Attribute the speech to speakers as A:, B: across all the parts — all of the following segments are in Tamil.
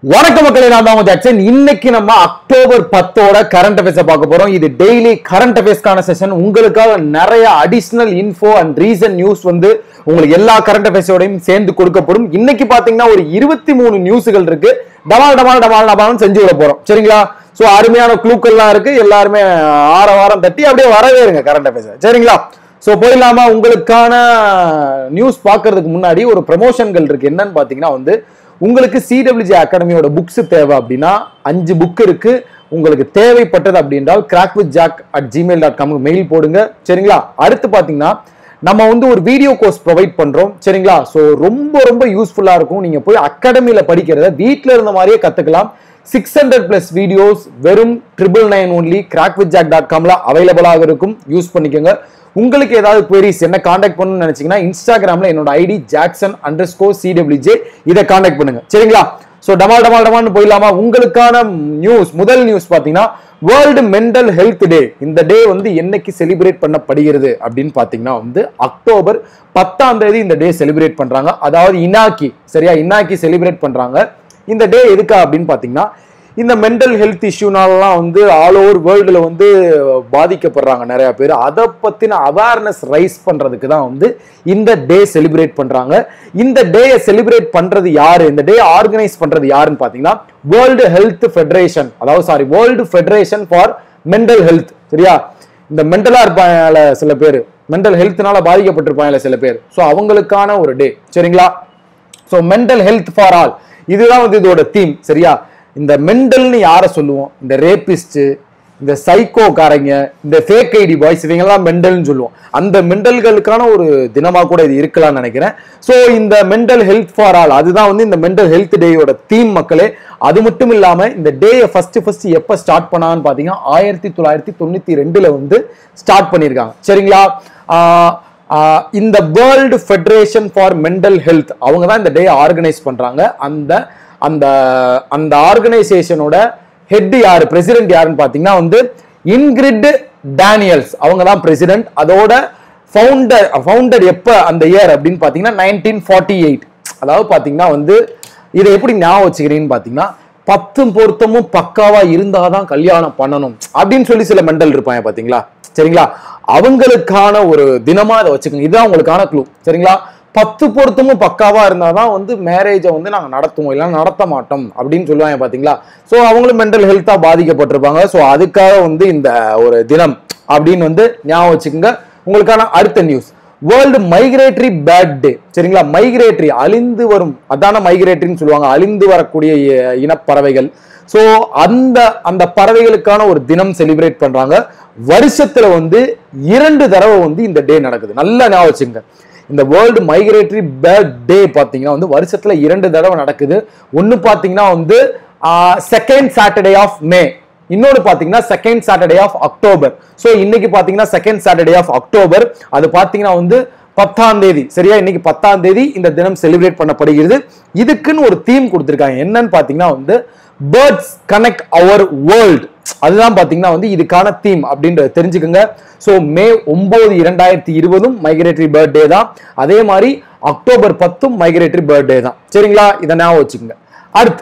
A: வணக்கம் மக்களே நான் தான் உங்க ஜாக்சன் இன்னைக்கு நம்ம அக்டோபர் பத்தோட கரண்ட் அஃபேர்ஸ் பார்க்க போறோம் இது டெய்லி கரண்ட் அஃபேர்ஸ்க்கான செஷன் உங்களுக்காக நிறைய additional info and reason news வந்து உங்களுக்கு எல்லா கரண்ட் அஃபேர்ஸோடையும் சேர்ந்து கொடுக்கப்படும் இன்னைக்கு பாத்தீங்கன்னா ஒரு இருபத்தி மூணு நியூஸ்கள் இருக்கு டமால் டமால் டமால் டமால்னு செஞ்சு விட போறோம் சரிங்களா சோ அருமையான குழுக்கள்லாம் இருக்கு எல்லாருமே ஆற வாரம் தட்டி அப்படியே வரவே இருங்க கரண்ட் அஃபேர்ஸ் சரிங்களா சோ போயிடலாமா உங்களுக்கான நியூஸ் பார்க்கறதுக்கு முன்னாடி ஒரு ப்ரமோஷன்கள் இருக்கு என்னன்னு பாத்தீங்கன்னா வந்து உங்களுக்கு சிடபிள்யூஜி அகாடமியோட புக்ஸ் தேவை அப்படின்னா அஞ்சு புக் இருக்கு உங்களுக்கு தேவைப்பட்டது அப்படின்றால் crack with jack at gmail dot காம்க்கு மெயில் போடுங்க சரிங்களா அடுத்து பாத்தீங்கன்னா நம்ம வந்து ஒரு வீடியோ கோர்ஸ் ப்ரொவைட் பண்றோம் சரிங்களா ஸோ ரொம்ப ரொம்ப யூஸ்ஃபுல்லா இருக்கும் நீங்க போய் அகாடமியில படிக்கிறத வீட்டில் இருந்த மாதிரியே கத்துக்கலாம் சிக்ஸ் ஹண்ட்ரட் பிளஸ் வீடியோஸ் வெறும் triple nine only crack with jack dot காம்ல அவைலபிளாக இருக்கும் யூஸ் பண்ணிக்கோங்க உங்களுக்கு ஏதாவது queries என்ன காண்டாக்ட் பண்ணணும்னு நினைச்சீங்கன்னா இன்ஸ்டாகிராம்ல என்னோட ID Jackson underscore CWJ இதை காண்டாக்ட் பண்ணுங்க சரிங்களா ஸோ டமால் டமால் டமால்னு போயிடலாமா உங்களுக்கான நியூஸ் முதல் நியூஸ் பார்த்தீங்கன்னா வேர்ல்டு மென்டல் ஹெல்த் டே இந்த டே வந்து என்னைக்கு செலிப்ரேட் பண்ணப்படுகிறது அப்படின்னு பார்த்தீங்கன்னா வந்து அக்டோபர் பத்தாம் தேதி இந்த டே செலிப்ரேட் பண்றாங்க அதாவது இனாக்கி சரியா இனாக்கி செலிப்ரேட் பண்றாங்க இந்த டே எதுக்கா அப்படின்னு பார்த்தீங்கன்னா இந்த மென்டல் ஹெல்த் இஷ்யூனாலலாம் வந்து ஆல் ஓவர் வேர்ல்டுல வந்து பாதிக்கப்படுறாங்க நிறைய பேர் அதை பத்தின அவேர்னஸ் ரைஸ் பண்றதுக்கு தான் வந்து இந்த டே செலிப்ரேட் பண்றாங்க இந்த டேயை செலிப்ரேட் பண்றது யாரு இந்த டே ஆர்கனைஸ் பண்றது யாருன்னு பாத்தீங்கன்னா வேர்ல்டு ஹெல்த் ஃபெடரேஷன் அதாவது sorry world federation for mental health சரியா இந்த மென்டலா இருப்பாங்க சில பேர் மென்டல் ஹெல்த்னால பாதிக்கப்பட்டிருப்பாங்க சில பேர் ஸோ அவங்களுக்கான ஒரு டே சரிங்களா so mental health for all இதுதான் வந்து இதோட தீம் சரியா இந்த மென்டல்னு யாரை சொல்லுவோம் இந்த ரேபிஸ்ட் இந்த சைக்கோக்காரங்க இந்த ஃபேக் ஐடி பாய்ஸ் இவங்கெல்லாம் மென்டல்னு சொல்லுவோம் அந்த மென்டல்களுக்கான ஒரு தினமா கூட இது இருக்கலாம்னு நினைக்கிறேன் ஸோ இந்த மென்டல் ஹெல்த் ஃபார் ஆல் அதுதான் வந்து இந்த மென்டல் ஹெல்த் டேயோட தீம் மக்களே அது மட்டும் இல்லாம இந்த டேயை ஃபர்ஸ்ட் ஃபர்ஸ்ட் எப்போ ஸ்டார்ட் பண்ணான்னு பார்த்தீங்கன்னா ஆயிரத்தி தொள்ளாயிரத்தி தொண்ணூத்தி ரெண்டுல வந்து ஸ்டார்ட் பண்ணியிருக்காங்க சரிங்களா ஆஹ் ஆஹ் இந்த world federation for mental health அவங்க தான் இந்த டே ஆர்கனைஸ் பண்றாங்க அந்த அந்த அந்த ஆர்கனைசேஷனோட ஹெட் யாரு பிரசிடென்ட் யாருன்னு பாத்தீங்கன்னா வந்து இன்கிரிட் டேனியல்ஸ் அவங்க தான் பிரசிடென்ட் அதோட ஃபவுண்டர் ஃபவுண்டர் எப்ப அந்த இயர் அப்படின்னு பாத்தீங்கன்னா நைன்டீன் ஃபார்ட்டி எயிட் அதாவது பாத்தீங்கன்னா வந்து இதை எப்படி ஞாபகம் வச்சுக்கிறீங்கன்னு பாத்தீங்கன்னா பத்தும் பொருத்தமும் பக்காவா இருந்தாதான் கல்யாணம் பண்ணணும் அப்படின்னு சொல்லி சில மெண்டல் இருப்பாங்க பாத்தீங்களா சரிங்களா அவங்களுக்கான ஒரு தினமா அதை வச்சுக்கோங்க இதுதான் உங்களுக்கான க்ளூ சரிங்களா பத்து பொருத்தமும் பக்காவா இருந்தாதான் வந்து மேரேஜை வந்து நாங்க நடத்துவோம் இல்லைன்னா நடத்த மாட்டோம் அப்படின்னு சொல்லுவாங்க பாத்தீங்களா ஸோ அவங்களும் மென்டல் ஹெல்த்தா பாதிக்கப்பட்டிருப்பாங்க ஸோ அதுக்காக வந்து இந்த ஒரு தினம் அப்படின்னு வந்து ஞாபகம் வச்சுக்கோங்க உங்களுக்கான அடுத்த news world migratory bird day சரிங்களா மைக்ரேட்டரி அழிந்து வரும் அதான மைக்ரேட்டரின்னு சொல்லுவாங்க அழிந்து வரக்கூடிய இ- இனப்பறவைகள் ஸோ அந்த அந்த பறவைகளுக்கான ஒரு தினம் செலிப்ரேட் பண்றாங்க வருஷத்துல வந்து இரண்டு தடவை வந்து இந்த டே நடக்குது நல்லா ஞாபகம் வச்சுங்க இந்த வேர்ல்டு மைக்ரேட்டரி பேர்ட் டே பார்த்தீங்கன்னா வந்து வருஷத்துல இரண்டு தடவை நடக்குது ஒன்று பார்த்தீங்கன்னா வந்து செகண்ட் சாட்டர்டே ஆஃப் மே இன்னொன்று பார்த்தீங்கன்னா second Saturday of October so இன்னைக்கு பார்த்தீங்கன்னா செகண்ட் சாட்டர்டே ஆஃப் அக்டோபர் அது பார்த்தீங்கன்னா வந்து பத்தாம் தேதி சரியா இன்னைக்கு பத்தாம் தேதி இந்த தினம் செலிப்ரேட் பண்ணப்படுகிறது இதுக்குன்னு ஒரு தீம் கொடுத்துருக்காங்க என்னன்னு பார்த்தீங்கன்னா வந்து பேர்ட்ஸ் கனெக்ட் அவர் வேர்ல்ட் அதுதான் பார்த்தீங்கன்னா வந்து இதுக்கான தீம் அப்படின்றத தெரிஞ்சுக்கோங்க ஸோ மே ஒன்பது இரண்டாயிரத்தி இருபதும் மைக்ரேட்டரி பர்த்டே தான் அதே மாதிரி அக்டோபர் பத்தும் மைக்ரேட்டரி பர்த்டே தான் சரிங்களா இதை ஞாபகம் வச்சுக்கோங்க அடுத்து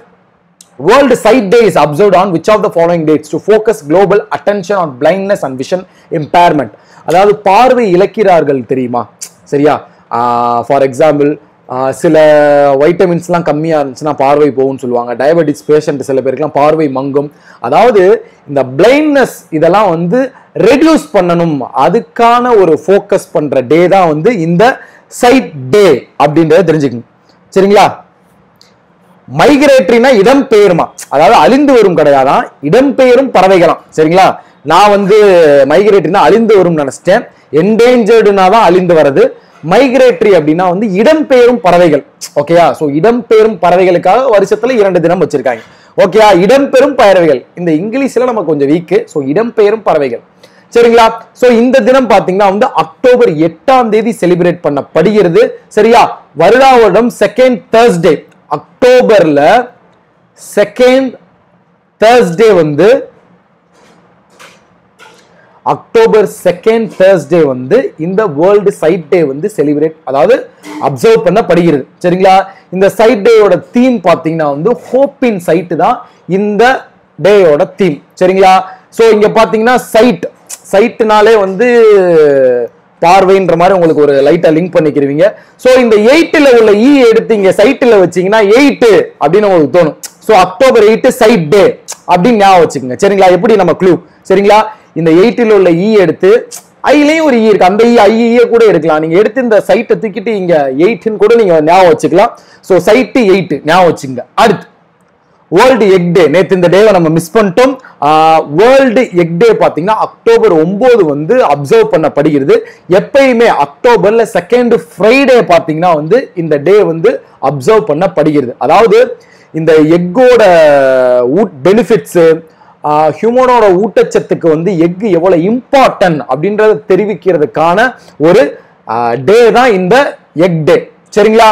A: World Sight Day is observed on which of the following dates to focus global attention on blindness and vision impairment அதாவது பார்வை இழக்கிறார்கள் தெரியுமா சரியா ஃபார் எக்ஸாம்பிள் சில வைட்டமின்ஸ்லாம் கம்மியாக இருந்துச்சுன்னா பார்வை போகும்னு சொல்லுவாங்க டயபெட்டிஸ் பேஷண்ட் சில பேருக்குலாம் பார்வை மங்கும் அதாவது இந்த பிளைண்ட்னஸ் இதெல்லாம் வந்து ரெடியூஸ் பண்ணணும் அதுக்கான ஒரு ஃபோக்கஸ் பண்ற டே தான் வந்து இந்த சைட் டே அப்படின்றத தெரிஞ்சுக்கணும் சரிங்களா மைக்ரேட்டரினா இடம்பெயருமா அதாவது அழிந்து வரும் கிடையாதான் இடம்பெயரும் பறவைகளாம் சரிங்களா நான் வந்து மைக்ரேட்டரினா அழிந்து வரும் நினைச்சிட்டேன் என்டேஞ்சர்டுனா தான் அழிந்து வர்றது மைக்ரேட்டரி அப்படின்னா வந்து இடம்பெயரும் பறவைகள் ஓகேயா சோ இடம்பெயரும் பறவைகளுக்காக வருஷத்துல இரண்டு தினம் வச்சிருக்காங்க ஓகேயா இடம்பெறும் பறவைகள் இந்த இங்கிலீஷ்ல நம்ம கொஞ்சம் வீக்கு சோ இடம்பெயரும் பறவைகள் சரிங்களா சோ இந்த தினம் பாத்தீங்கன்னா வந்து அக்டோபர் எட்டாம் தேதி செலிப்ரேட் பண்ணப்படுகிறது சரியா வருடா வருடம் செகண்ட் தேர்ஸ்டே அக்டோபர்ல செகண்ட் தேர்ஸ்டே வந்து அக்டோபர் செகண்ட் தேர்ஸ்டே வந்து இந்த வேர்ல்டு சைட் டே வந்து செலிப்ரேட் அதாவது அப்சர்வ் பண்ணப்படுகிறது சரிங்களா இந்த சைட் டேயோட தீம் பார்த்தீங்கன்னா வந்து ஹோப் இன் சைட்டு தான் இந்த டேயோட தீம் சரிங்களா ஸோ இங்க பார்த்தீங்கன்னா சைட் சைட்டுனாலே வந்து பார்வைன்ற மாதிரி உங்களுக்கு ஒரு லைட்டா லிங்க் பண்ணிக்கிறீங்க ஸோ இந்த எயிட்டில் உள்ள இ எடுத்து இங்க சைட்டில் வச்சீங்கன்னா எயிட்டு அப்படின்னு உங்களுக்கு தோணும் so October eight side day அப்படின்னு ஞாபகம் வச்சுக்கோங்க சரிங்களா எப்படி நம்ம க்ளூ சரிங்களா இந்த எயிட்டில் உள்ள இ எடுத்து ஐலையும் ஒரு இ இருக்கு அந்த இ ஐஇஏ கூட இருக்கலாம் நீங்க எடுத்து இந்த சைட்டை தூக்கிட்டு இங்க எயிட்னு கூட நீங்க ஞாபகம் வச்சுக்கலாம் ஸோ சைட்டு எயிட் ஞாபகம் வச்சுங்க அடுத்து வேர்ல்டு எக் டே நேற்று இந்த டேவை நம்ம மிஸ் பண்ணிட்டோம் வேர்ல்டு எக் டே பார்த்தீங்கன்னா அக்டோபர் ஒன்பது வந்து அப்சர்வ் பண்ணப்படுகிறது எப்பயுமே அக்டோபர்ல செகண்ட் ஃப்ரைடே பார்த்தீங்கன்னா வந்து இந்த டே வந்து அப்சர்வ் பண்ணப்படுகிறது அதாவது இந்த எக்கோட பெனிஃபிட்ஸு ஹியூமனோட ஊட்டச்சத்துக்கு வந்து எக் எவ்வளவு இம்பார்ட்டன்ட் அப்படின்றத தெரிவிக்கிறதுக்கான ஒரு டே தான் இந்த எக் டே சரிங்களா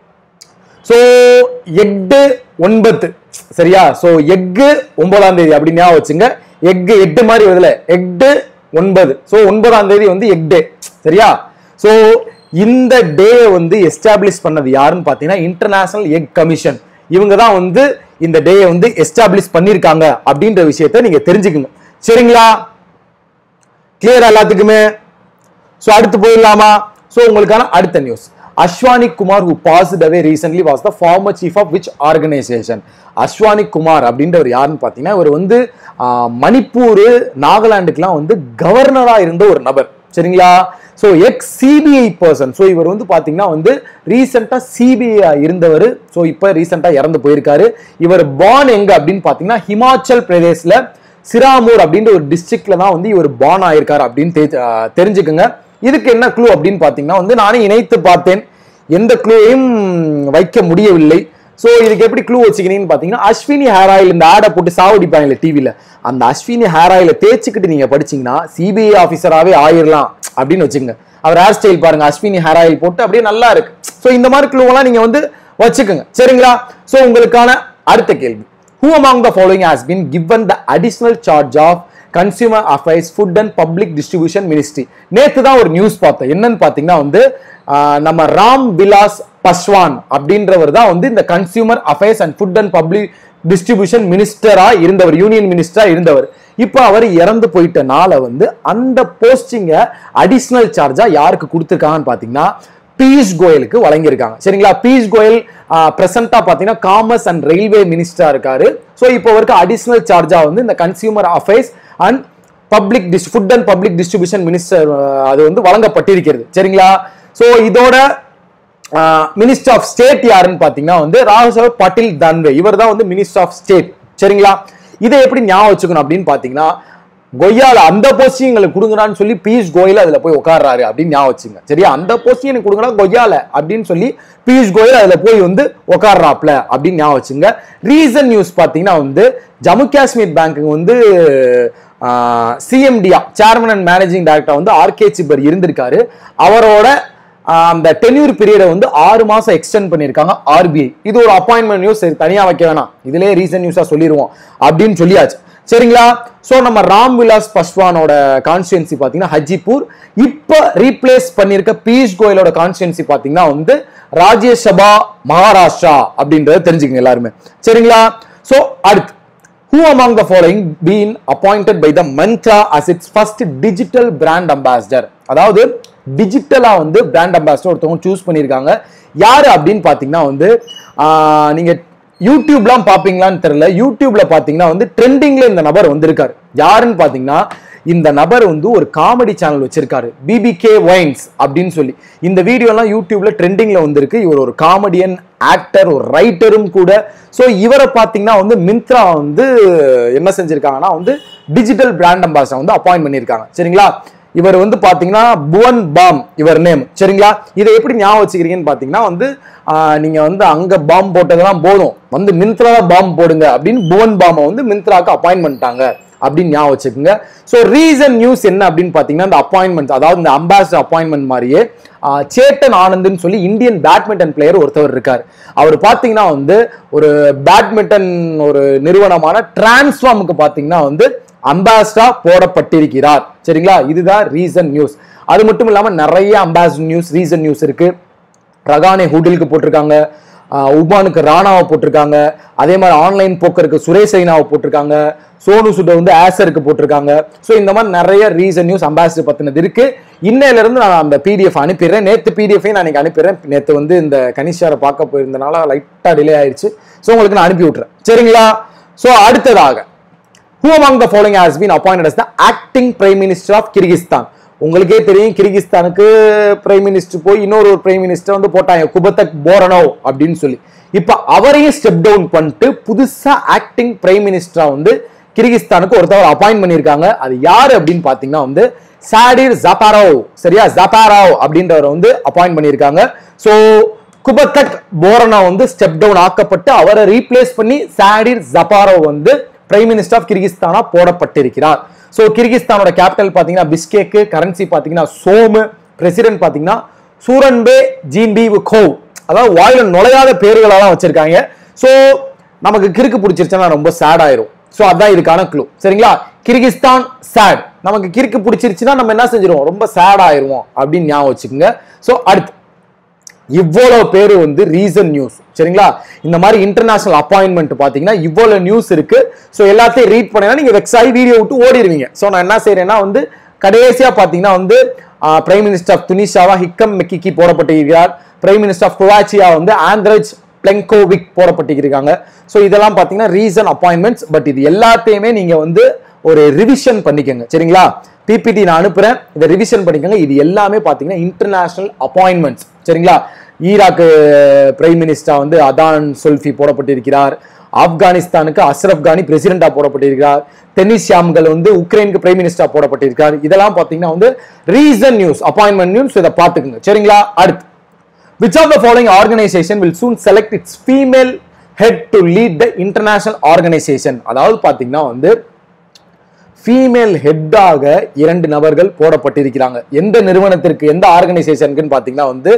A: ஸோ எட்டு ஒன்பது சரியா ஸோ எக்கு ஒன்பதாம் தேதி அப்படி ஞாபகம் வச்சுங்க எக்கு எட்டு மாதிரி வருதுல எட்டு ஒன்பது ஸோ ஒன்பதாம் தேதி வந்து எக் டே சரியா ஸோ இந்த டே வந்து எஸ்டாப்ளிஷ் பண்ணது யாருன்னு பார்த்தீங்கன்னா இன்டர்நேஷனல் எக் கமிஷன் இவங்க தான் வந்து இந்த டேயை வந்து எஸ்டாப்ளிஷ் பண்ணியிருக்காங்க அப்படின்ற விஷயத்த நீங்க தெரிஞ்சுக்குங்க சரிங்களா கிளியர் எல்லாத்துக்குமே ஸோ அடுத்து போயிடலாமா ஸோ உங்களுக்கான அடுத்த news Ashwani Kumar who passed away recently was the former chief of which organisation Ashwani Kumar அப்படின்றவர் யாருன்னு பார்த்தீங்கன்னா இவர் வந்து ஆஹ், மணிப்பூர் நாகாலாண்டுக்கெல்லாம் வந்து கவர்னராக இருந்த ஒரு நபர் சரிங்களா so ex CBI person so இவர் வந்து பார்த்தீங்கன்னா வந்து ரீசெண்டாக சிபிஐ இருந்தவர் ஸோ இப்போ ரீசெண்டாக இறந்து போயிருக்காரு இவர் பார்ன் எங்க அப்படின்னு பார்த்தீங்கன்னா ஹிமாச்சல் பிரதேஷ்ல சிராமூர் அப்படின்ற ஒரு டிஸ்ட்ரிக்ட்ல தான் வந்து இவர் பார்ன் ஆயிருக்காரு அப்படின்னு தெ- ஆஹ் தெரிஞ்சுக்குங்க இதுக்கு என்ன க்ளூ அப்படின்னு பார்த்தீங்கன்னா வந்து நானே இணைத்து பார்த்தேன் எந்த க்ளூவையும் வைக்க முடியவில்லை ஸோ இதுக்கு எப்படி க்ளூ வச்சுக்கிறீங்கன்னு பார்த்தீங்கன்னா அஸ்வினி ஹேர் ஆயில் இந்த ஆடை போட்டு சாவடிப்பாங்கல்ல டிவியில் அந்த அஸ்வினி ஹேர் ஆயில தேய்ச்சிக்கிட்டு நீங்க படிச்சீங்கன்னா சிபிஐ ஆஃபீஸராகவே ஆயிரலாம் அப்படின்னு வச்சுக்கோங்க அவர் ஹேர் ஸ்டைல் பாருங்க அஸ்வினி ஹேர் ஆயில் போட்டு அப்படியே நல்லா இருக்கு ஸோ இந்த மாதிரி க்ளூவெல்லாம் நீங்க வந்து வச்சுக்கோங்க சரிங்களா ஸோ உங்களுக்கான அடுத்த கேள்வி Who among the following has been given the additional charge of consumer affairs food and public distribution ministry நேத்து தான் ஒரு நியூஸ் பார்த்தேன் என்னன்னு பார்த்தீங்கன்னா வந்து ஆஹ், நம்ம ராம் விலாஸ் பஸ்வான் அப்படின்றவர் தான் வந்து இந்த consumer affairs and food and public distribution மினிஸ்டரா இருந்தவர் யூனியன் மினிஸ்டரா இருந்தவர் இப்போ அவர் இறந்து போயிட்டனால வந்து அந்த போஸ்டிங்கை அடிஷ்னல் சார்ஜா யாருக்கு கொடுத்துருக்காங்கன்னு பார்த்தீங்கன்னா பியூஷ் கோயலுக்கு வழங்கியிருக்காங்க சரிங்களா பியூஷ் கோயல் பிரசண்டா பாத்தீங்கன்னா காமர்ஸ் அண்ட் ரயில்வே மினிஸ்டரா இருக்காரு ஸோ இப்போ அவருக்கு அடிஷனல் சார்ஜா வந்து இந்த consumer affairs and public dis food and public distribution minister அது வந்து வழங்கப்பட்டிருக்கிறது சரிங்களா ஸோ இதோட மினிஸ்டர் ஆஃப் ஸ்டேட் யாருன்னு பாத்தீங்கன்னா வந்து ராഘவ் பட்டில் தன்வே இவர் தான் வந்து மினிஸ்டர் ஆஃப் ஸ்டேட் சரிங்களா இதை எப்படி ஞாபகம் வச்சுக்கணும் அப்படின்னு பாத்தீங்கன்னா கொய்யால அந்த போஸ்டிங் எங்களுக்கு கொடுங்கடான்னு சொல்லி பியூஷ் கோயல் அதுல போய் உட்கார்றாரு அப்படின்னு ஞாபகம் வச்சுங்க சரியா அந்த போஸ்டிங் எனக்கு கொடுங்கடா கொய்யால அப்படின்னு சொல்லி பியூஷ் கோயல் அதுல போய் வந்து உட்கார்றாப்ல அப்படின்னு ஞாபகம் வச்சுங்க ரீசன் நியூஸ் பாத்தீங்கன்னா வந்து ஜம்மு காஷ்மீர் பேங்க் வந்து சிஎம்டியா சேர்மன் அண்ட் மேனேஜிங் டைரக்டர் வந்து ஆர்கே சிப்பர் இருந்திருக்காரு அவரோட ஆஹ் அந்த டென்யூர் பீரியடை வந்து ஆறு மாசம் எக்ஸ்டெண்ட் பண்ணியிருக்காங்க ஆர்பிஐ இது ஒரு அப்பாயின்மெண்ட் நியூஸ் தனியா வைக்க வேணாம் இதுலயே ரீசன் நியூஸா சொல்லிடுவோம் அப்படின்னு சொல்லியாச்சு சரிங்களா சோ நம்ம ராம் விலாஸ் பஸ்வானோட கான்ஸ்டியன்சி பாத்தீங்கன்னா ஹஜிப்பூர் இப்ப ரீப்ளேஸ் பண்ணிருக்க பியூஷ் கோயலோட கான்ஸ்டியன்சி பாத்தீங்கன்னா வந்து ராஜ்யசபா மகாராஷ்டிரா அப்படின்றத தெரிஞ்சுக்கங்க எல்லாருமே சரிங்களா சோ அடுத்து Who among the following been appointed by the Mantra as its first digital brand ambassador? அதாவது டிஜிட்டலா வந்து பிராண்ட் அம்பாசிடர் ஒருத்தவங்க சூஸ் பண்ணியிருக்காங்க யாரு அப்படின்னு பாத்தீங்கன்னா வந்து ஆஹ், நீங்க யூடியூப்லாம் பாப்பீங்களான்னு தெரியல யூடியூப்ல பாத்தீங்கன்னா வந்து ட்ரெண்டிங்ல இந்த நபர் வந்திருக்காரு யாருன்னு பாத்தீங்கன்னா இந்த நபர் வந்து ஒரு காமெடி சேனல் வச்சிருக்காரு பிபிகே வைன்ஸ் அப்படின்னு சொல்லி இந்த வீடியோலாம் யூடியூப்ல ட்ரெண்டிங்ல வந்திருக்கு இவர் ஒரு காமெடியன் ஆக்டர் ஒரு ரைட்டரும் கூட ஸோ இவரை பார்த்தீங்கன்னா வந்து மிந்த்ரா வந்து என்ன செஞ்சிருக்காங்கன்னா வந்து டிஜிட்டல் பிராண்ட் அம்பாசிடர் வந்து அப்பாயிண்ட் பண்ணியிருக்காங்க சரிங்களா இவர் வந்து பாத்தீங்கன்னா புவன் பாம் இவர் நேம் சரிங்களா இதை எப்படி ஞாபகம் வச்சுக்கிறீங்கன்னு பாத்தீங்கன்னா வந்து ஆஹ், நீங்க வந்து அங்க பாம் போட்டதெல்லாம் போதும் வந்து மிந்த்ரா பாம் போடுங்க அப்படின்னு புவன் பாமை வந்து மிந்த்ராக்கு அப்பாயிண்ட் பண்ணிட்டாங்க அப்படின்னு ஞாபகம் வச்சுக்கோங்க ஸோ ரீசன் நியூஸ் என்ன அப்படின்னு பார்த்தீங்கன்னா இந்த அப்பாயின்மெண்ட் அதாவது இந்த அம்பாசிடர் அப்பாயின்மெண்ட் மாதிரியே ஆஹ், சேட்டன் ஆனந்த்னு சொல்லி இந்தியன் பேட்மிண்டன் பிளேயர் ஒருத்தவர் இருக்கார் அவர் பார்த்தீங்கன்னா வந்து ஒரு பேட்மிண்டன் ஒரு நிறுவனமான டிரான்ஸ்ஃபார்முக்கு பார்த்தீங்கன்னா வந்து அம்பாஸ்டா போடப்பட்டிருக்கிறார் சரிங்களா இதுதான் ரீசன் நியூஸ் அது மட்டும் இல்லாம நிறைய அம்பாசிடர் நியூஸ் ரீசன் நியூஸ் இருக்கு ரகானே ஹுடிலுக்கு போட்டிருக்காங்க ஆஹ் உபானுக்கு ராணாவை போட்டிருக்காங்க அதே மாதிரி ஆன்லைன் போக்கருக்கு சுரேஷ் ரெய்னாவை போட்டிருக்காங்க சோனு சுட வந்து ஆசருக்கு போட்டிருக்காங்க ஸோ இந்த மாதிரி நிறைய ரீசன் நியூஸ் அம்பாசிடர் பத்தினது இருக்கு இன்னையில இருந்து நான் அந்த பிடிஎஃப் அனுப்பிடுறேன் நேற்று பிடிஎஃபையும் நான் இன்னைக்கு அனுப்பிடுறேன் நேற்று வந்து இந்த கனிஷாரை பார்க்க போயிருந்தனால லைட்டா டிலே ஆயிடுச்சு ஸோ உங்களுக்கு நான் அனுப்பி விட்டுறேன் சரிங்களா ஸோ அடுத்ததாக who among the following has been appointed as the acting prime minister of Kyrgyzstan உங்களுக்கே தெரியும் கிர்கிஸ்தானுக்கு பிரைம் மினிஸ்டர் போய் இன்னொரு ஒரு பிரைம் மினிஸ்டர் வந்து போட்டாங்க குபத்தக் போரனோ அப்படின்னு சொல்லி இப்ப அவரையும் ஸ்டெப் டவுன் பண்ணிட்டு புதுசா ஆக்டிங் பிரைம் மினிஸ்டரா வந்து கிர்கிஸ்தானுக்கு ஒருத்தவர் அப்பாயிண்ட் பண்ணியிருக்காங்க அது யாரு அப்படின்னு பாத்தீங்கன்னா வந்து சாடிர் ஜபாரோவ் சரியா ஜபாரோவ் அப்படின்றவரை வந்து அப்பாயிண்ட் பண்ணியிருக்காங்க ஸோ குபத்தக் போரனா வந்து ஸ்டெப் டவுன் ஆக்கப்பட்டு அவரை ரீப்ளேஸ் பண்ணி சாடிர் ஜபாரோவ் வந்து பிரைம் மினிஸ்டர் ஆஃப் கிர்கிஸ்தானா போடப்பட்டிருக்கிறார் ஸோ கிர்கிஸ்தானோட கேபிட்டல் பார்த்தீங்கன்னா பிஸ்கேக்கு கரன்சி பார்த்தீங்கன்னா சோமு பிரசிடென்ட் பார்த்தீங்கன்னா சூரன்பே ஜீன்பி கோவ் அதாவது வாயில நுழையாத பேர்களெல்லாம் வச்சிருக்காங்க ஸோ நமக்கு கிறுக்கு பிடிச்சிருச்சுன்னா ரொம்ப சேட் ஆயிரும் ஸோ அதான் இதுக்கான க்ளூ சரிங்களா கிர்கிஸ்தான் சேட் நமக்கு கிறுக்கு பிடிச்சிருச்சுன்னா நம்ம என்ன செஞ்சிருவோம் ரொம்ப சேட் ஆயிருவோம் அப்படின்னு ஞாபகம் வச்சுக்கோங்க ஸோ அடுத்து இவ்வளவு பேர் வந்து ரீசன் நியூஸ் சரிங்களா இந்த மாதிரி இன்டர்நேஷனல் அப்பாயின்மெண்ட் பாத்தீங்கன்னா இவ்வளவு நியூஸ் இருக்கு ஸோ எல்லாத்தையும் ரீட் பண்ணா நீங்க வெக்ஸ் ஆகி வீடியோ விட்டு ஓடிடுவீங்க ஸோ நான் என்ன செய்யறேன்னா வந்து கடைசியா பாத்தீங்கன்னா வந்து பிரைம் மினிஸ்டர் ஆஃப் துனிஷாவா ஹிக்கம் மெக்கிக்கி போடப்பட்டிருக்கிறார் பிரைம் மினிஸ்டர் ஆஃப் குவாச்சியா வந்து ஆந்திரஜ் பிளெங்கோவிக் போடப்பட்டிருக்காங்க ஸோ இதெல்லாம் பாத்தீங்கன்னா ரீசன் அப்பாயின்மெண்ட்ஸ் பட் இது எல்லாத்தையுமே நீங்க வந்து ஒரு ரிவிஷன் பண்ணிக்கோங்க சரிங்களா பிபிடி நான் அனுப்புறேன் இதை ரிவிஷன் பண்ணிக்கோங்க இது எல்லாமே பாத்தீங்கன்னா இன்டர்நேஷனல் அப்பாயின்மெண்ட்ஸ் சரிங்களா ஈராக்கு பிரைம் மினிஸ்டர் வந்து அதான் சொல்ஃபி போடப்பட்டிருக்கிறார் ஆப்கானிஸ்தானுக்கு அஸ்ரப் கானி பிரசிடென்டா போடப்பட்டிருக்கிறார் தென்னிஸ்யாம்கள் வந்து உக்ரைனுக்கு பிரைம் மினிஸ்டர் போடப்பட்டிருக்கார் இதெல்லாம் பாத்தீங்கன்னா வந்து ரீசன் நியூஸ் அப்பாயின்மெண்ட் நியூஸ் இதை பாத்துக்குங்க சரிங்களா அடுத்து which of the following organization will soon select its female head to lead the international organization அதாவது பாத்தீங்கன்னா வந்து ஃபீமேல் ஹெட்டாக இரண்டு நபர்கள் போடப்பட்டிருக்கிறாங்க எந்த நிறுவனத்திற்கு எந்த ஆர்கனைசேஷனுக்குன்னு பார்த்தீங்கன்னா வந்து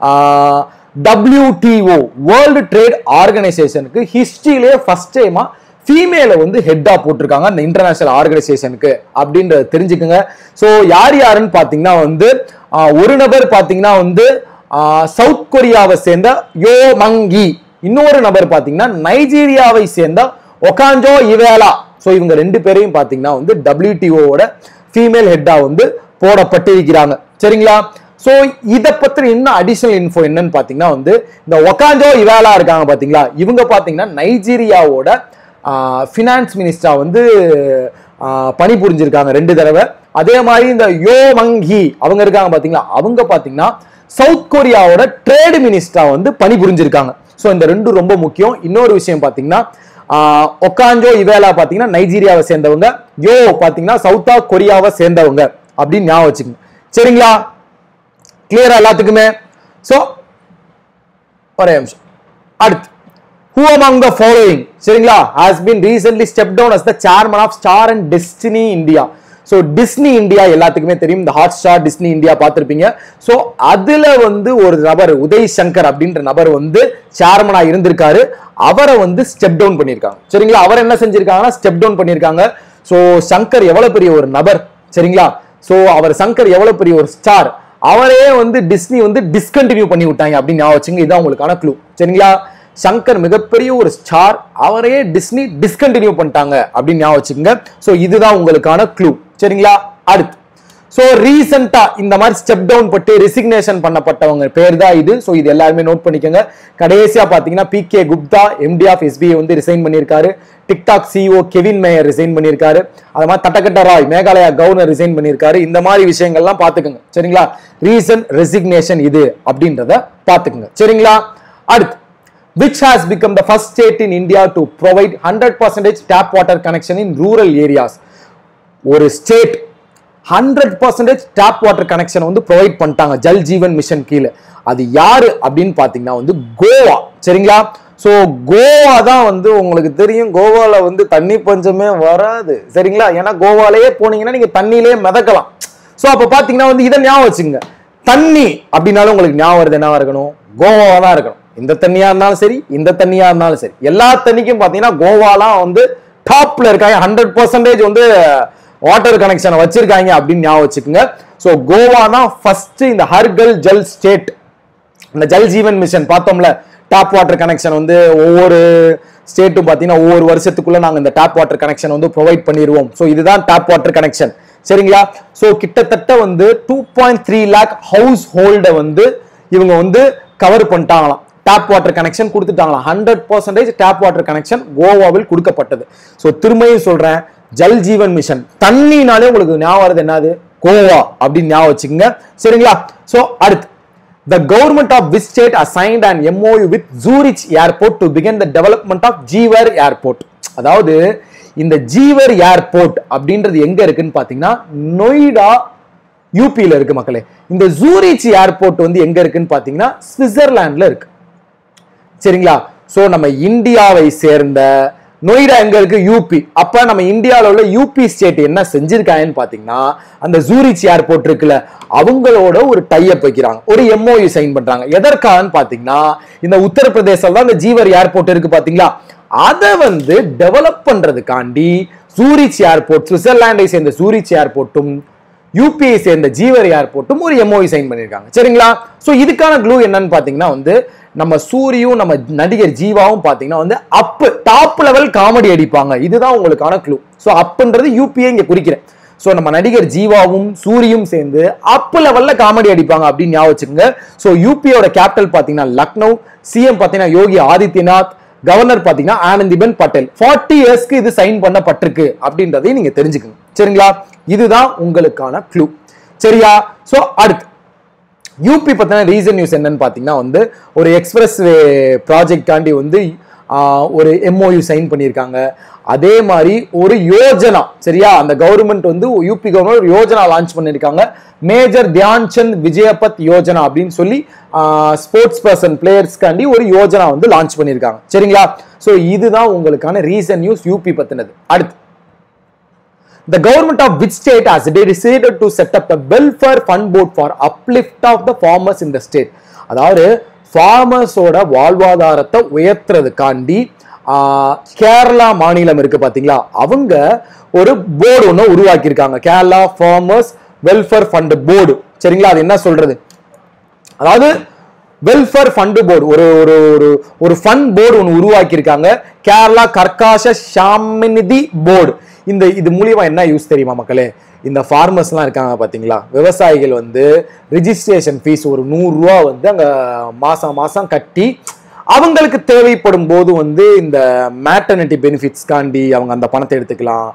A: டபிள்யூடிஓ வேர்ல்டு ட்ரேட் ஆர்கனைசேஷனுக்கு ஹிஸ்டரியிலே ஃபர்ஸ்ட் டைமா ஃபீமேலை வந்து ஹெட்டா போட்டிருக்காங்க அந்த இன்டர்நேஷனல் ஆர்கனைசேஷனுக்கு அப்படின்றத தெரிஞ்சுக்கோங்க ஸோ யார் யாருன்னு பார்த்தீங்கன்னா வந்து ஆஹ், ஒரு நபர் பார்த்தீங்கன்னா வந்து ஆஹ், சவுத் கொரியாவை சேர்ந்த யோ மங்கி இன்னொரு நபர் பார்த்தீங்கன்னா நைஜீரியாவை சேர்ந்த ஒகாஞ்சோ இவேலா ஸோ இவங்க ரெண்டு பேரையும் பார்த்தீங்கன்னா வந்து டபிள்யூடிஓட ஃபீமேல் ஹெட்டா வந்து போடப்பட்டிருக்கிறாங்க சரிங்களா ஸோ இதை பத்தின இன்னும் அடிஷனல் இன்ஃபோ என்னன்னு பார்த்தீங்கன்னா வந்து இந்த ஒகாஞ்சோ இவேலா இருக்காங்க பார்த்தீங்களா இவங்க பார்த்தீங்கன்னா நைஜீரியாவோட ஃபினான்ஸ் மினிஸ்டரா வந்து ஆஹ், பணிபுரிஞ்சிருக்காங்க ரெண்டு தடவை அதே மாதிரி இந்த யோ மங்கி அவங்க இருக்காங்க பார்த்தீங்களா அவங்க பார்த்தீங்கன்னா சவுத் கொரியாவோட ட்ரேடு மினிஸ்டரா வந்து பணிபுரிஞ்சிருக்காங்க ஸோ இந்த ரெண்டும் ரொம்ப முக்கியம் இன்னொரு விஷயம் பார்த்தீங்கன்னா ஆஹ், ஒக்காஞ்சோ இவேலா பார்த்தீங்கன்னா நைஜீரியாவை சேர்ந்தவங்க யோ பார்த்தீங்கன்னா சவுத்தா கொரியாவை சேர்ந்தவங்க அப்படின்னு ஞாபகம் வச்சுக்கோங்க சரிங்களா கிளியரா எல்லாத்துக்குமே ஸோ ஒரே நிமிஷம் அடுத்து who among the following சரிங்களா has been recently stepped down as the chairman of Star and Destiny India so Disney India எல்லாத்துக்குமே தெரியும் இந்த ஹாட் ஸ்டார் டிஸ்னி இந்தியா பார்த்துருப்பீங்க ஸோ அதுல வந்து ஒரு நபர் உதய் சங்கர் அப்படின்ற நபர் வந்து சேர்மனா இருந்திருக்காரு அவரை வந்து ஸ்டெப் டவுன் பண்ணியிருக்காங்க சரிங்களா அவர் என்ன செஞ்சிருக்காங்கன்னா ஸ்டெப் டவுன் பண்ணியிருக்காங்க ஸோ சங்கர் எவ்வளவு பெரிய ஒரு நபர் சரிங்களா ஸோ அவர் சங்கர் எவ்வளவு பெரிய ஒரு ஸ்டார் அவரே வந்து டிஸ்னி வந்து டிஸ்கண்டினியூ பண்ணி விட்டாங்க அப்படின்னு ஞாபகம் வச்சுங்க இதான் உங்களுக்கான க்ளூ சரிங்களா சங்கர் மிகப்பெரிய ஒரு ஸ்டார் அவரையே டிஸ்னி டிஸ்கண்டினியூ பண்ணிட்டாங்க அப்படின்னு ஞாபகம் வச்சுக்கோங்க ஸோ இதுதான் உங்களுக்கான க்ளூ சரிங்களா அடுத்து ஸோ ரீசெண்டா இந்த மாதிரி ஸ்டெப் டவுன் பட்டு ரெசிக்னேஷன் பண்ணப்பட்டவங்க பேர் தான் இது ஸோ இது எல்லாருமே நோட் பண்ணிக்கோங்க கடைசியா பாத்தீங்கன்னா P K Gupta MD of SBI வந்து ரிசைன் பண்ணியிருக்காரு TikTok CEO Kevin Mayer resign பண்ணியிருக்காரு அது மாதிரி தட்டக்கட்ட ராய் மேகாலயா கவர்னர் ரிசைன் பண்ணியிருக்காரு இந்த மாதிரி விஷயங்கள்லாம் பார்த்துக்குங்க சரிங்களா ரீசன் ரெசிக்னேஷன் இது அப்படின்றத பார்த்துக்குங்க சரிங்களா அடுத்து which has become the first state in India to provide 100% tap water connection in rural areas ஒரு state hundred percentage tap water connection வந்து ப்ரொவைட் பண்ணிட்டாங்க ஜல் ஜீவன் மிஷன் கீழே அது யாரு அப்படின்னு பார்த்தீங்கன்னா வந்து கோவா சரிங்களா ஸோ கோவா தான் வந்து உங்களுக்கு தெரியும் கோவாவில் வந்து தண்ணி பஞ்சமே வராது சரிங்களா ஏன்னா கோவாலேயே போனீங்கன்னா நீங்கள் தண்ணியிலே மிதக்கலாம் ஸோ அப்போ பார்த்தீங்கன்னா வந்து இதை ஞாபகம் வச்சுங்க தண்ணி அப்படின்னாலும் உங்களுக்கு ஞாபகம் வருது என்னவா இருக்கணும் கோவாவா தான் இருக்கணும் இந்த தண்ணியா இருந்தாலும் சரி இந்த தண்ணியா இருந்தாலும் சரி எல்லா தண்ணிக்கும் பார்த்தீங்கன்னா கோவாலாம் வந்து டாப்ல இருக்காங்க ஹண்ட்ரட் பர்சன்டேஜ் வந்து வாட்டர் கனெக்ஷன் வச்சிருக்காங்க அப்படின்னு ஞாபகம் வச்சுக்கோங்க ஸோ கோவா தான் ஃபர்ஸ்ட் இந்த ஹர்கல் ஜல் ஸ்டேட் இந்த ஜல் ஜீவன் மிஷன் பார்த்தோம்ல டாப் வாட்டர் கனெக்ஷன் வந்து ஒவ்வொரு ஸ்டேட்டும் பார்த்தீங்கன்னா ஒவ்வொரு வருஷத்துக்குள்ள நாங்கள் இந்த டாப் வாட்டர் கனெக்ஷன் வந்து ப்ரொவைட் பண்ணிடுவோம் ஸோ இதுதான் டாப் வாட்டர் கனெக்ஷன் சரிங்களா ஸோ கிட்டத்தட்ட வந்து டூ பாயிண்ட் த்ரீ லேக் ஹவுஸ் ஹோல்டை வந்து இவங்க வந்து கவர் பண்ணிட்டாங்களாம் டேப் வாட்டர் கனெக்ஷன் கொடுத்துட்டாங்களாம் hundred percentage tap water connection கோவாவில் கொடுக்கப்பட்டது ஸோ திரும்பியும் சொல்றேன் ஜல் ஜீவன் மிஷன் தண்ணினாலே உங்களுக்கு ஞாபகம் வருது என்னது கோவா அப்படின்னு ஞாபகம் வச்சுக்கோங்க சரிங்களா ஸோ அடுத்து The government of which state assigned an MOU with Zurich Airport to begin the development of Jeevar Airport. அதாவது இந்த ஜீவர் ஏர்போர்ட் அப்படின்றது எங்க இருக்குன்னு பாத்தீங்கன்னா நொய்டா யூபியில இருக்கு மக்களே இந்த ஜூரிச் ஏர்போர்ட் வந்து எங்க இருக்குன்னு பாத்தீங்கன்னா சுவிட்சர்லாந்துல இருக்கு சரிங்களா சோ நம்ம இந்தியாவை சேர்ந்த நொய்டா எங்க இருக்கு யூபி அப்ப நம்ம இந்தியாவில் உள்ள யூபி ஸ்டேட் என்ன செஞ்சிருக்காங்கன்னு பாத்தீங்கன்னா அந்த ஜூரிச் ஏர்போர்ட் இருக்குல்ல அவங்களோட ஒரு டைப் வைக்கிறாங்க ஒரு எம்ஓயு சைன் பண்றாங்க எதற்காகன்னு பாத்தீங்கன்னா இந்த உத்தரப்பிரதேசம் தான் இந்த ஜீவர் ஏர்போர்ட் இருக்கு பாத்தீங்களா அதை வந்து டெவலப் பண்றதுக்காண்டி ஜூரிச் ஏர்போர்ட் சுவிட்சர்லாண்டை சேர்ந்த ஜூரிச் ஏர்போர்ட்டும் யூபிஐ சேர்ந்த ஜீவர் ஏர்போர்ட்டும் ஒரு எம்ஓஇ சைன் பண்ணியிருக்காங்க சரிங்களா ஸோ இதுக்கான க்ளூ என்னன்னு பார்த்தீங்கன்னா வந்து நம்ம சூரியும் நம்ம நடிகர் ஜீவாவும் பார்த்தீங்கன்னா வந்து அப்பு டாப் லெவல் காமெடி அடிப்பாங்க இதுதான் உங்களுக்கான க்ளூ ஸோ அப்புன்றது யூபிஐ இங்கே குறிக்கிறேன் ஸோ நம்ம நடிகர் ஜீவாவும் சூரியும் சேர்ந்து அப்பு லெவல்ல காமெடி அடிப்பாங்க அப்படின்னு ஞாபகம் வச்சுக்கோங்க ஸோ யூபியோட கேபிட்டல் பார்த்தீங்கன்னா லக்னோ சிஎம் பார்த்தீங்கன்னா யோகி ஆதித்யநாத் கவர்னர் பாத்தீங்கன்னா ஆனந்திபென் பட்டேல் ஃபார்ட்டி இயர்ஸ்க்கு இது சைன் பண்ணப்பட்டிருக்கு அப்படின்றதையும் நீங்க தெரிஞ்சுக்கணும் சரிங்களா இதுதான் உங்களுக்கான க்ளூ சரியா சோ அடுத்து யூபி பத்தின ரீசன் நியூஸ் என்னன்னு பாத்தீங்கன்னா வந்து ஒரு எக்ஸ்பிரஸ் வே ப்ராஜெக்ட் காண்டி வந்து ஆஹ், ஒரு எம்ஓயு சைன் பண்ணியிருக்காங்க அதே மாதிரி ஒரு யோஜனா சரியா அந்த கவர்மெண்ட் வந்து யூபி கவர்மெண்ட் ஒரு யோஜனா லான்ச் பண்ணியிருக்காங்க மேஜர் தியான் சந்த் விஜயபத் யோஜனா அப்படின்னு சொல்லி ஸ்போர்ட்ஸ் பர்சன் பிளேயர்ஸ்க்காண்டி ஒரு யோஜனா வந்து லான்ச் பண்ணியிருக்காங்க சரிங்களா ஸோ இதுதான் உங்களுக்கான ரீசன் நியூஸ் யூபி பத்தினது அடுத்து The government of which state has decided to set up a welfare fund board for uplift of the farmers in the state அதாவது ஃபார்மர்ஸோட வாழ்வாதாரத்தை உயர்த்துறதுக்காண்டி ஆஹ், கேரளா மாநிலம் இருக்கு பாத்தீங்களா அவங்க ஒரு போர்டு ஒன்று உருவாக்கியிருக்காங்க Kerala farmers welfare fund board சரிங்களா அது என்ன சொல்றது அதாவது வெல்ஃபேர் ஃபண்ட் போர்டு ஒரு ஒரு ஒரு ஒரு ஃபண்ட் போர்டு ஒன்று உருவாக்கியிருக்காங்க கேரளா கர்காஷ ஷாமிநிதி போர்டு இந்த இது மூலியமா என்ன யூஸ் தெரியுமா மக்களே இந்த ஃபார்மர்ஸ்லாம் இருக்காங்க பாத்தீங்களா விவசாயிகள் வந்து ரிஜிஸ்ட்ரேஷன் ஃபீஸ் ஒரு நூறு ரூபா வந்து அங்க மாசம் மாசம் கட்டி அவங்களுக்கு தேவைப்படும் போது வந்து இந்த மேட்டர்னிட்டி பெனிஃபிட்ஸ்காண்டி அவங்க அந்த பணத்தை எடுத்துக்கலாம்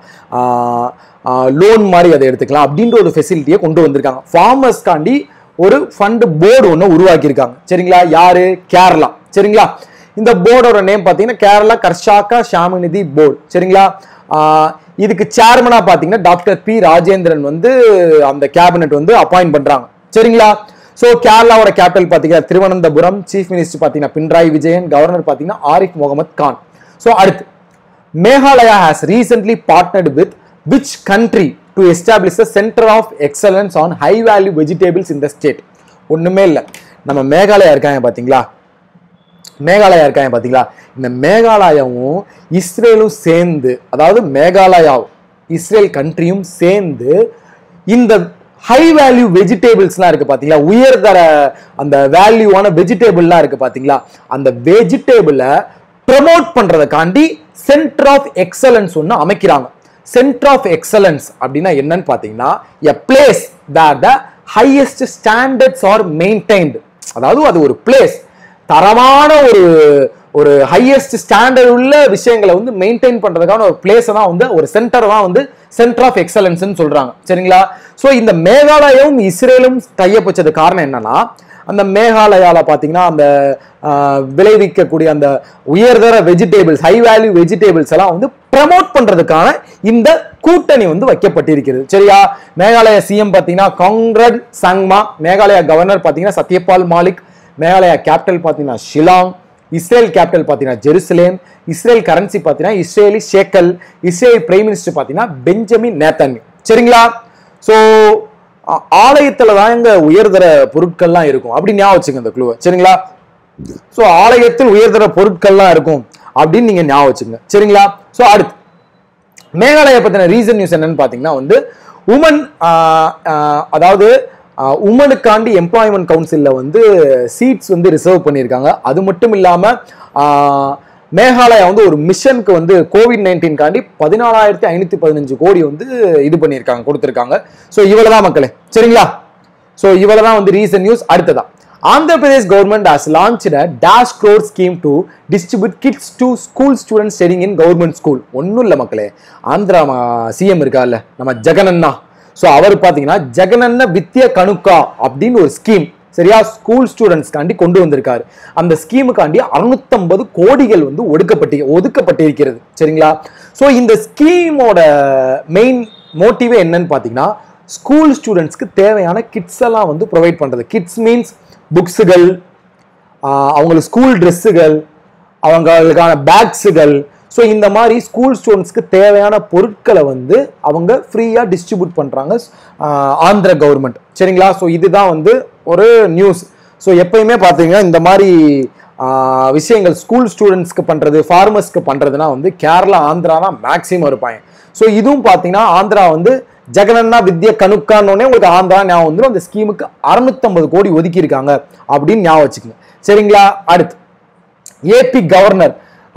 A: லோன் மாதிரி அதை எடுத்துக்கலாம் அப்படின்ற ஒரு ஃபெசிலிட்டியை கொண்டு வந்திருக்காங்க ஃபார்மர்ஸ்காண்டி ஒரு ஃபண்ட் போர்டு ஒன்று உருவாக்கியிருக்காங்க சரிங்களா யாரு கேரளா சரிங்களா இந்த போர்டோட நேம் பார்த்தீங்கன்னா கேரளா கர்ஷாக்கா ஷாமநிதி போர்டு சரிங்களா ஆஹ் இதுக்கு சேர்மனா பார்த்தீங்கன்னா டாக்டர் பி ராஜேந்திரன் வந்து அந்த கேபினெட் வந்து அப்பாயிண்ட் பண்றாங்க சரிங்களா ஸோ கேரளாவோட கேபிட்டல் பார்த்தீங்கன்னா திருவனந்தபுரம் சீஃப் மினிஸ்டர் பார்த்தீங்கன்னா பினராயி விஜயன் கவர்னர் பார்த்தீங்கன்னா ஆரிஃப் முகமது கான் ஸோ அடுத்து Meghalaya has recently partnered with which country to establish a centre of excellence on high value vegetables in the state ஒண்ணுமே இல்லை நம்ம மேகாலயா இருக்காங்க பாத்தீங்களா மேகாலயா இருக்காங்க பாத்தீங்களா இந்த மேகாலயாவும் இஸ்ரேலும் சேர்ந்து அதாவது மேகாலயாவும் இஸ்ரேல் கண்ட்ரியும் சேர்ந்து இந்த ஹை வேல்யூ வெஜிடபிள்ஸ்லாம் இருக்கு பாத்தீங்களா உயர்தர அந்த வேல்யூவான வெஜிடபிள்லாம் இருக்கு பாத்தீங்களா அந்த வெஜிடபிளை ப்ரமோட் பண்றதுக்காண்டி சென்டர் ஆஃப் எக்ஸலன்ஸ் ஒன்று அமைக்கிறாங்க சென்டர் ஆஃப் எக்ஸலன்ஸ் அப்படின்னா என்னன்னு பாத்தீங்கன்னா a place where the highest standards are maintained அதாவது அது ஒரு பிளேஸ் தரமான ஒரு ஒரு ஹையஸ்ட் ஸ்டாண்டர்ட் உள்ள விஷயங்களை வந்து மெயின்டைன் பண்றதுக்கான ஒரு பிளேஸ் தான் வந்து ஒரு சென்டர் தான் வந்து சென்டர் ஆஃப் எக்ஸலன்ஸ் சொல்றாங்க சரிங்களா ஸோ இந்த மேகாலயாவும் இஸ்ரேலும் டையப் வச்சது காரணம் என்னன்னா அந்த மேகாலயால பாத்தீங்கன்னா அந்த ஆஹ், விளைவிக்கக்கூடிய அந்த உயர்தர வெஜிடபிள்ஸ் ஹை வேல்யூ வெஜிடபிள்ஸ் எல்லாம் வந்து ப்ரமோட் பண்றதுக்கான இந்த கூட்டணி வந்து வைக்கப்பட்டிருக்கிறது சரியா மேகாலயா சிஎம் பாத்தீங்கன்னா காங்ரட் சங்மா மேகாலயா கவர்னர் பாத்தீங்கன்னா சத்யபால் மாலிக் மேகாலயா கேபிட்டல் பாத்தீங்கன்னா ஷிலாங் இஸ்ரேல் கேபிட்டல் பாத்தீங்கன்னா ஜெருசலேம் இஸ்ரேல் கரன்சி பாத்தீங்கன்னா Israeli shekel Israel prime minister பாத்தீங்கன்னா பெஞ்சமின் நேத்தன் சரிங்களா ஸோ ஆலயத்துல தான் இங்க உயர்தர பொருட்கள்லாம் இருக்கும் அப்படி ஞாபகம் வச்சுங்க இந்த குழுவை சரிங்களா ஸோ ஆலயத்தில் உயர்தர பொருட்கள்லாம் இருக்கும் அப்படின்னு நீங்க ஞாபகம் வச்சுங்க சரிங்களா ஸோ அடுத்து மேகாலயா பத்தின ரீசன் நியூஸ் என்னன்னு பாத்தீங்கன்னா வந்து உமன் அதாவது உமனுக்காண்டி எம்ப்ளாய்மெண்ட் கவுன்சிலில் வந்து சீட்ஸ் வந்து ரிசர்வ் பண்ணியிருக்காங்க அது மட்டும் இல்லாமல் மேகாலயா வந்து ஒரு மிஷனுக்கு வந்து கோவிட் நைன்டீன்காண்டி பதினாலாயிரத்தி ஐநூற்றி பதினஞ்சு கோடி வந்து இது பண்ணியிருக்காங்க கொடுத்துருக்காங்க ஸோ இவ்வளோ தான் மக்களே சரிங்களா ஸோ இவ்வளோ தான் வந்து ரீசன் நியூஸ் அடுத்ததா Andhra Pradesh government has launch a dash crore scheme to distribute kits to school students studying in government school ஒன்றும் இல்லை மக்களே ஆந்திரா சிஎம் இருக்கார்ல நம்ம ஜெகனண்ணா ஸோ அவர் பார்த்தீங்கன்னா ஜெகனண்ண வித்யா கணுக்கா அப்படின்னு ஒரு ஸ்கீம் சரியா ஸ்கூல் ஸ்டூடெண்ட்ஸ்க்காண்டி கொண்டு வந்திருக்காரு அந்த ஸ்கீமுக்காண்டி அறுநூத்தம்பது கோடிகள் வந்து ஒடுக்கப்பட்டு ஒதுக்கப்பட்டிருக்கிறது சரிங்களா ஸோ இந்த ஸ்கீமோட மெயின் மோட்டிவே என்னன்னு பார்த்தீங்கன்னா ஸ்கூல் ஸ்டூடெண்ட்ஸ்க்கு தேவையான கிட்ஸ் எல்லாம் வந்து ப்ரொவைட் பண்ணுறது கிட்ஸ் மீன்ஸ் புக்ஸுகள் அவங்களுக்கு ஸ்கூல் ட்ரெஸ்ஸுகள் அவங்களுக்கான பேக்ஸுகள் ஸோ இந்த மாதிரி ஸ்கூல் ஸ்டூடெண்ட்ஸ்க்கு தேவையான பொருட்களை வந்து அவங்க ஃப்ரீயாக டிஸ்ட்ரிபியூட் பண்ணுறாங்க ஆந்திர கவர்மெண்ட் சரிங்களா ஸோ இதுதான் வந்து ஒரு நியூஸ் ஸோ எப்பயுமே பார்த்தீங்கன்னா இந்த மாதிரி ஆஹ், விஷயங்கள் ஸ்கூல் ஸ்டூடெண்ட்ஸ்க்கு பண்ணுறது ஃபார்மர்ஸ்க்கு பண்ணுறதுனா வந்து கேரளா ஆந்திரா தான் மேக்ஸிமம் இருப்பாங்க ஸோ இதுவும் பார்த்தீங்கன்னா ஆந்திரா வந்து ஜெகனண்ணா வித்யா கணுக்கான்னொடனே உங்களுக்கு ஆந்திரா ஞாபகம் வந்துடும் அந்த ஸ்கீமுக்கு அறுநூத்தம்பது கோடி ஒதுக்கியிருக்காங்க அப்படின்னு ஞாபகம் வச்சுக்கோங்க சரிங்களா அடுத்து ஏபி கவர்னர்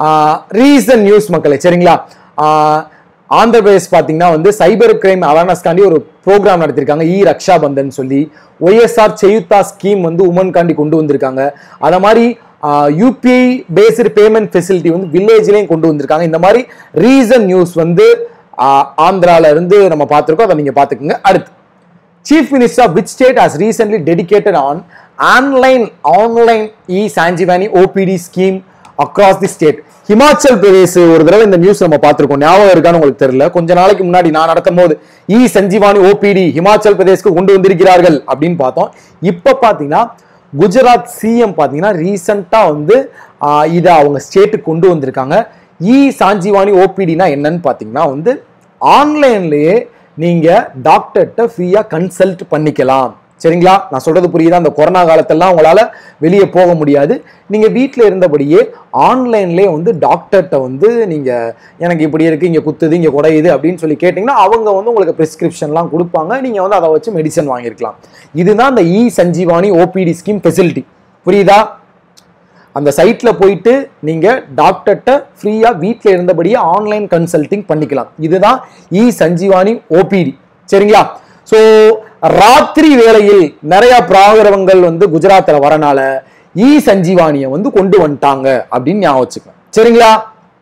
A: ரீசன் நியூஸ் மக்களே சரிங்களா ஆஹ், ஆந்திர பிரதேஷ் பார்த்தீங்கன்னா வந்து சைபர் கிரைம் அவேர்னஸ்காண்டி ஒரு ப்ரோக்ராம் நடத்திருக்காங்க இ ரக்ஷா பந்தன் சொல்லி ஒய்எஸ்ஆர் செய்யுத்தா ஸ்கீம் வந்து உமன்காண்டி கொண்டு வந்திருக்காங்க அத மாதிரி யூபிஐ பேஸ்டு பேமெண்ட் ஃபெசிலிட்டி வந்து வில்லேஜ்லயும் கொண்டு வந்திருக்காங்க இந்த மாதிரி ரீசன் நியூஸ் வந்து ஆஹ், ஆந்திரால இருந்து நம்ம பார்த்திருக்கோம் அதை நீங்க பாத்துக்கோங்க அடுத்து Chief Minister of which state has recently dedicated on online online e Sanjivani OPD scheme across the state. Himachal Pradesh ஒரு தடவை இந்த நியூஸ் நம்ம பார்த்திருக்கோம் ஞாபகம் இருக்கான்னு உங்களுக்கு தெரியல கொஞ்ச நாளைக்கு முன்னாடி நான் நடத்தும் போது இ சஞ்சீவானி ஓபிடி ஹிமாச்சல் பிரதேஷ்க்கு கொண்டு வந்திருக்கிறார்கள் அப்படின்னு பார்த்தோம் இப்போ பார்த்தீங்கன்னா குஜராத் சிஎம் பார்த்தீங்கன்னா ரீசெண்டாக வந்து ஆஹ், இதை அவங்க ஸ்டேட்டுக்கு கொண்டு வந்திருக்காங்க இ சாஞ்சிவானி ஓபிடினா என்னன்னு பார்த்தீங்கன்னா வந்து ஆன்லைன்லயே நீங்க டாக்டர்கிட்ட ஃப்ரீயா கன்சல்ட் பண்ணிக்கலாம் சரிங்களா நான் சொல்றது புரியுதா அந்த கொரோனா காலத்தெல்லாம் உங்களால வெளியே போக முடியாது நீங்க வீட்டில் இருந்தபடியே ஆன்லைன்லேயே வந்து டாக்டர்கிட்ட வந்து நீங்க எனக்கு இப்படி இருக்கு இங்க குத்துது இங்க குடையுது அப்படின்னு சொல்லி கேட்டிங்கன்னா அவங்க வந்து உங்களுக்கு பிரிஸ்கிரிப்ஷன்லாம் கொடுப்பாங்க நீங்க வந்து அதை வச்சு மெடிசன் வாங்கியிருக்கலாம் இதுதான் அந்த e Sanjeevani OPD scheme facility புரியுதா அந்த சைட்ல போயிட்டு நீங்க டாக்டர்கிட்ட ஃப்ரீயா வீட்டில் இருந்தபடியே ஆன்லைன் கன்சல்டிங் பண்ணிக்கலாம் இதுதான் இ சஞ்சீவானி ஓபிடி சரிங்களா ஸோ ராத்திரி வேளையில் நிறைய பிராகரவங்கள் வந்து குஜராத்ல வரனால இ சஞ்சீவானியை வந்து கொண்டு வந்துட்டாங்க அப்படின்னு ஞாபகம் வச்சுக்கணும் சரிங்களா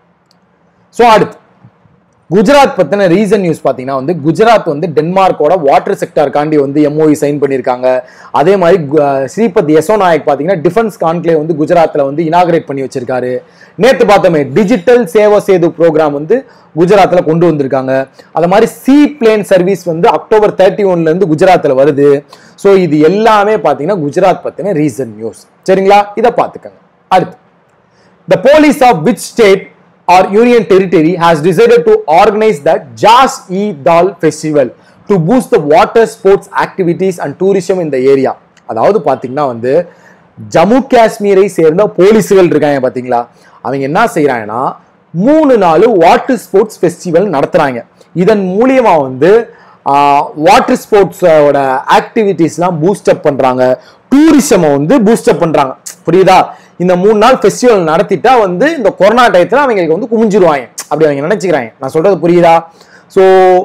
A: ஸோ அடுத்து குஜராத் பத்தின ரீசன் நியூஸ் பாத்தீங்கன்னா வந்து குஜராத் வந்து டென்மார்க்கோட வாட்டர் செக்டார்காண்டி வந்து எம்ஓஇ சைன் பண்ணியிருக்காங்க அதே மாதிரி கு- அஹ் ஸ்ரீபத் யசோ நாயக் பாத்தீங்கன்னா டிஃபென்ஸ் கான்க்ளேவ் வந்து குஜராத்ல வந்து இனாகிரேட் பண்ணி வச்சிருக்காரு நேத்து பார்த்தோமே டிஜிட்டல் சேவா சேது ப்ரோக்ராம் வந்து குஜராத்ல கொண்டு வந்திருக்காங்க அது மாதிரி சி பிளேன் சர்வீஸ் வந்து அக்டோபர் தேர்ட்டி ஒன்ல இருந்து குஜராத்ல வருது ஸோ இது எல்லாமே பாத்தீங்கன்னா குஜராத் பத்தின ரீசன் நியூஸ் சரிங்களா இதை பார்த்துக்கங்க அடுத்து The police of which state or union territory has decided to organize the Jas E Dal festival to boost the water sports activities and tourism in the area. அதாவது பாத்தீங்கன்னா வந்து ஜம்மு காஷ்மீரை சேர்ந்த போலீஸுகள் இருக்காங்க பாத்தீங்களா அவங்க என்ன செய்யறாங்கன்னா மூணு நாள் வாட்டர் ஸ்போர்ட்ஸ் ஃபெஸ்டிவல் நடத்துறாங்க இதன் மூலியமா வந்து வாட்டர் ஸ்போர்ட்ஸோட ஆக்டிவிட்டிஸ்லாம் பூஸ்டப் பண்றாங்க டூரிசமை வந்து பூஸ்டப் பண்றாங்க புரியுதா இந்த மூணு நாள் ஃபெஸ்டிவல் நடத்திட்டா வந்து இந்த கொரோனா டயத்துல அவங்களுக்கு வந்து குமிஞ்சிருவாங்க அப்படி அவங்க நினைச்சுக்கிறாங்க நான் சொல்றது புரியுதா ஸோ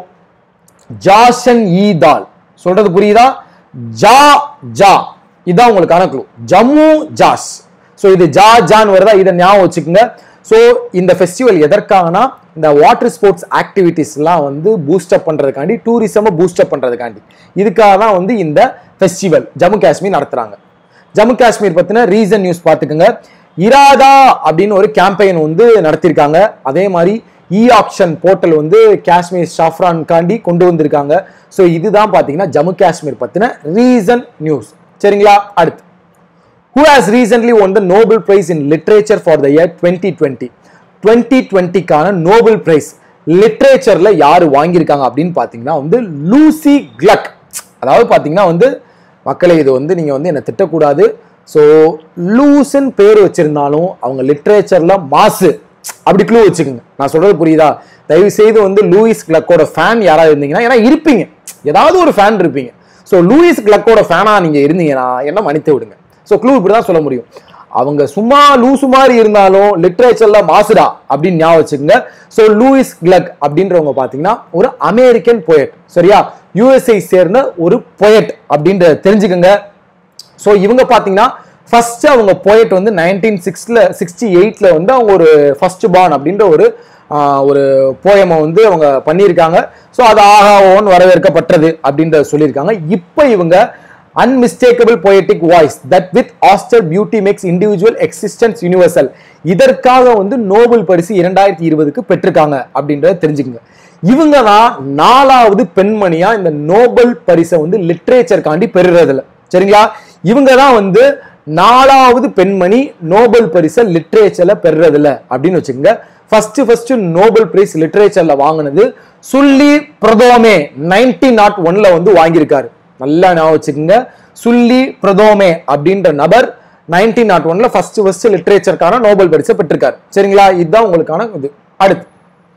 A: ஜாஷன் ஈ தால் சொல்றது புரியுதா ஜா ஜா இதான் உங்களுக்கான க்ளூ ஜம்மு ஜாஸ் ஸோ இது ஜா ஜான் வருதா இதை ஞாபகம் வச்சுக்கோங்க ஸோ இந்த ஃபெஸ்டிவல் எதற்காகனா இந்த வாட்டர் ஸ்போர்ட்ஸ் ஆக்டிவிட்டீஸ்லாம் வந்து பூஸ்டப் பண்றதுக்காண்டி டூரிசமை பூஸ்டப் பண்றதுக்காண்டி இதுக்காக தான் வந்து இந்த ஃபெஸ்டிவல் ஜம்மு காஷ்மீர் நடத்துறாங்க ஜம்மு காஷ்மீர் பத்தின ரீசன் நியூஸ் பார்த்துக்கோங்க இராதா அப்படின்னு ஒரு கேம்பெயின் வந்து நடத்திருக்காங்க அதே மாதிரி இ ஆப்ஷன் போர்ட்டல் வந்து காஷ்மீர் ஷாஃப்ரான் காண்டி கொண்டு வந்திருக்காங்க ஸோ இதுதான் பார்த்தீங்கன்னா ஜம்மு காஷ்மீர் பத்தின ரீசன் நியூஸ் சரிங்களா அடுத்து who has recently won the Nobel Prize in Literature for the year 2020 2020க்கான நோபல் பிரைஸ் லிட்ரேச்சர்ல யாரு வாங்கியிருக்காங்க அப்படின்னு பார்த்தீங்கன்னா வந்து லூசி கிளக் அதாவது பார்த்தீங்கன்னா வந்து மக்களே இது வந்து நீங்க வந்து என்னை திட்டக்கூடாது ஸோ லூசன் பேர் வச்சிருந்தாலும் அவங்க லிட்ரேச்சர்ல மாசு அப்படி க்ளூ வச்சுக்கோங்க நான் சொல்றது புரியுதா தயவு செய்து வந்து லூயிஸ் கிளக்கோட ஃபேன் யாராவது இருந்தீங்கன்னா ஏன்னா இருப்பீங்க ஏதாவது ஒரு ஃபேன் இருப்பீங்க ஸோ லூயிஸ் கிளக்கோட ஃபேனா நீங்க இருந்தீங்கன்னா என்ன மன்னித்து விடுங்க ஸோ க்ளூ இப்படி தான் சொல்ல முடியும் அவங்க சும்மா லூசு மாதிரி இருந்தாலும் லிட்ரேச்சர்ல மாசுடா அப்படின்னு ஞாபகம் வச்சுக்கோங்க ஸோ லூயிஸ் கிளக் அப்படின்றவங்க பார்த்தீங்கன்னா ஒரு அமெரிக்கன் poet சரியா யூஎஸ்ஐ சேர்ந்த ஒரு poet அப்படின்றத தெரிஞ்சுக்கோங்க ஸோ இவங்க பார்த்தீங்கன்னா ஃபர்ஸ்ட் அவங்க போயட் வந்து நைன்டீன் சிக்ஸ்ல சிக்ஸ்டி எயிட்ல வந்து அவங்க ஒரு ஃபர்ஸ்ட் பான் அப்படின்ற ஒரு ஆஹ், ஒரு போயமை வந்து அவங்க பண்ணியிருக்காங்க ஸோ அது ஆஹா ஓன் வரவேற்கப்பட்டது அப்படின்றத சொல்லியிருக்காங்க இப்போ இவங்க unmistakable poetic voice that with austere beauty makes individual existence universal இதற்காக வந்து நோபல் பரிசு இரண்டாயிரத்தி இருபதுக்கு பெற்றிருக்காங்க அப்படின்றத தெரிஞ்சுக்கங்க இவங்க தான் நாலாவது பெண்மணியா இந்த நோபல் பரிசை வந்து லிட்ரேச்சர்காண்டி பெறுறதுல சரிங்களா இவங்க தான் வந்து நாலாவது பெண்மணி நோபல் பரிசை லிட்ரேச்சர்ல பெறுறதுல அப்படின்னு வச்சுக்கோங்க ஃபர்ஸ்ட் ஃபர்ஸ்ட் நோபல் பிரைஸ் லிட்ரேச்சர்ல வாங்கினது சுல்லி பிரதோமே நைன்டீன் நாட் ஒன்ல வந்து வாங்கியிருக்காரு நல்லா ஞாபகம் வச்சுக்கோங்க சுல்லி பிரதோமே அப்படின்ற நபர் நைன்டீன் நாட் ஒன்ல ஃபர்ஸ்ட் ஃபர்ஸ்ட் லிட்ரேச்சருக்கான நோபல் பரிசை பெற்றிருக்காரு சரிங்களா இதுதான் உங்களுக்கான இது அடுத்து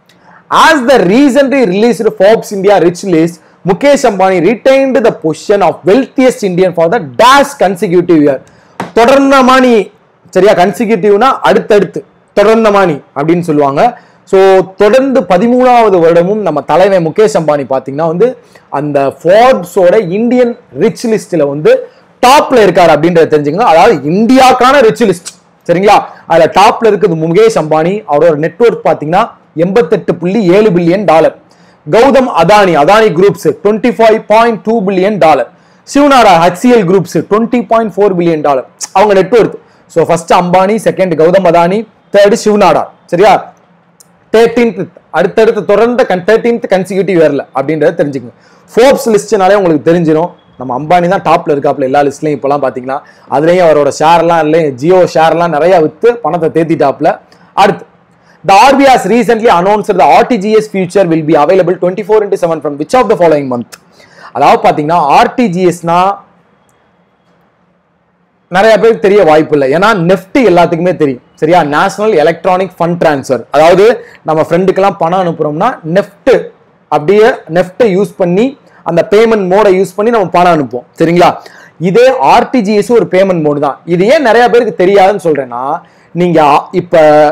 A: As the recently released Forbes India Rich List, Mukesh Ambani retained the position of wealthiest Indian for the dash consecutive year. தொடர்ந்த மாணி சரியா கன்சிக்யூட்டிவ்னா அடுத்தடுத்து தொடர்ந்த மாணி அப்படின்னு சொல்லுவாங்க ஸோ தொடர்ந்து பதிமூணாவது வருடமும் நம்ம தலைவர் முகேஷ் அம்பானி பார்த்தீங்கன்னா வந்து அந்த ஃபார்ப்ஸோட இந்தியன் ரிச் லிஸ்ட்ல வந்து டாப்ல இருக்காரு அப்படின்றத தெரிஞ்சுக்கங்க அதாவது இந்தியாக்கான ரிச் லிஸ்ட் சரிங்களா அதுல டாப்ல இருக்குது முகேஷ் அம்பானி அவரோட நெட்வொர்க் பாத்தீங்கன்னா எண்பத்தெட்டு புள்ளி ஏழு billion dollar Gautam Adani Adani groups twenty five point two billion dollar Shiv Nadar HCL groups twenty point four billion dollar அவங்க network so first Ambani second Gautam Adani third Shiv Nadar சரியா தேர்ட்டீன்த் அடுத்தடுத்து தொடர்ந்த கன் தேர்ட்டீன்த் கன்சிக்யூட்டிவ் இயர்ல அப்படின்றத தெரிஞ்சுக்கங்க ஃபோர்ப்ஸ் லிஸ்ட்னாலே உங்களுக்கு தெரிஞ்சிடும் நம்ம அம்பானி தான் டாப்ல இருக்காப்ல எல்லா லிஸ்ட்லயும் இப்போலாம் பாத்தீங்கன்னா அதுலயும் அவரோட ஷேர்லாம் இல்லை ஜியோ ஷேர்லாம் நிறைய வித்து பணத்தை தேத்திட்டாப்ல அடுத்து The RBI has recently announced the RTGS future will be available 24 into 7 from which of the following month? அதாவது பாத்தீங்கன்னா ஆர்டிஜிஎஸ்னா நிறைய பேருக்கு தெரிய வாய்ப்பு இல்லை ஏன்னா நெஃப்ட் எல்லாத்துக்குமே தெரியும் சரியா நேஷனல் எலக்ட்ரானிக் ஃபண்ட் ட்ரான்ஸ்ஃபர் அதாவது நம்ம ஃப்ரெண்டுக்கெல்லாம் பணம் அனுப்புறோம்னா நெஃப்ட் அப்படியே நெஃப்ட்டை யூஸ் பண்ணி அந்த பேமெண்ட் மோடை யூஸ் பண்ணி நம்ம பணம் அனுப்புவோம் சரிங்களா இதே ஆர்டிஜிஎஸ் ஒரு பேமெண்ட் மோடு தான் இது ஏன் நிறைய பேருக்கு தெரியாதுன்னு சொல்றேன்னா நீங்க ஆ- இப்ப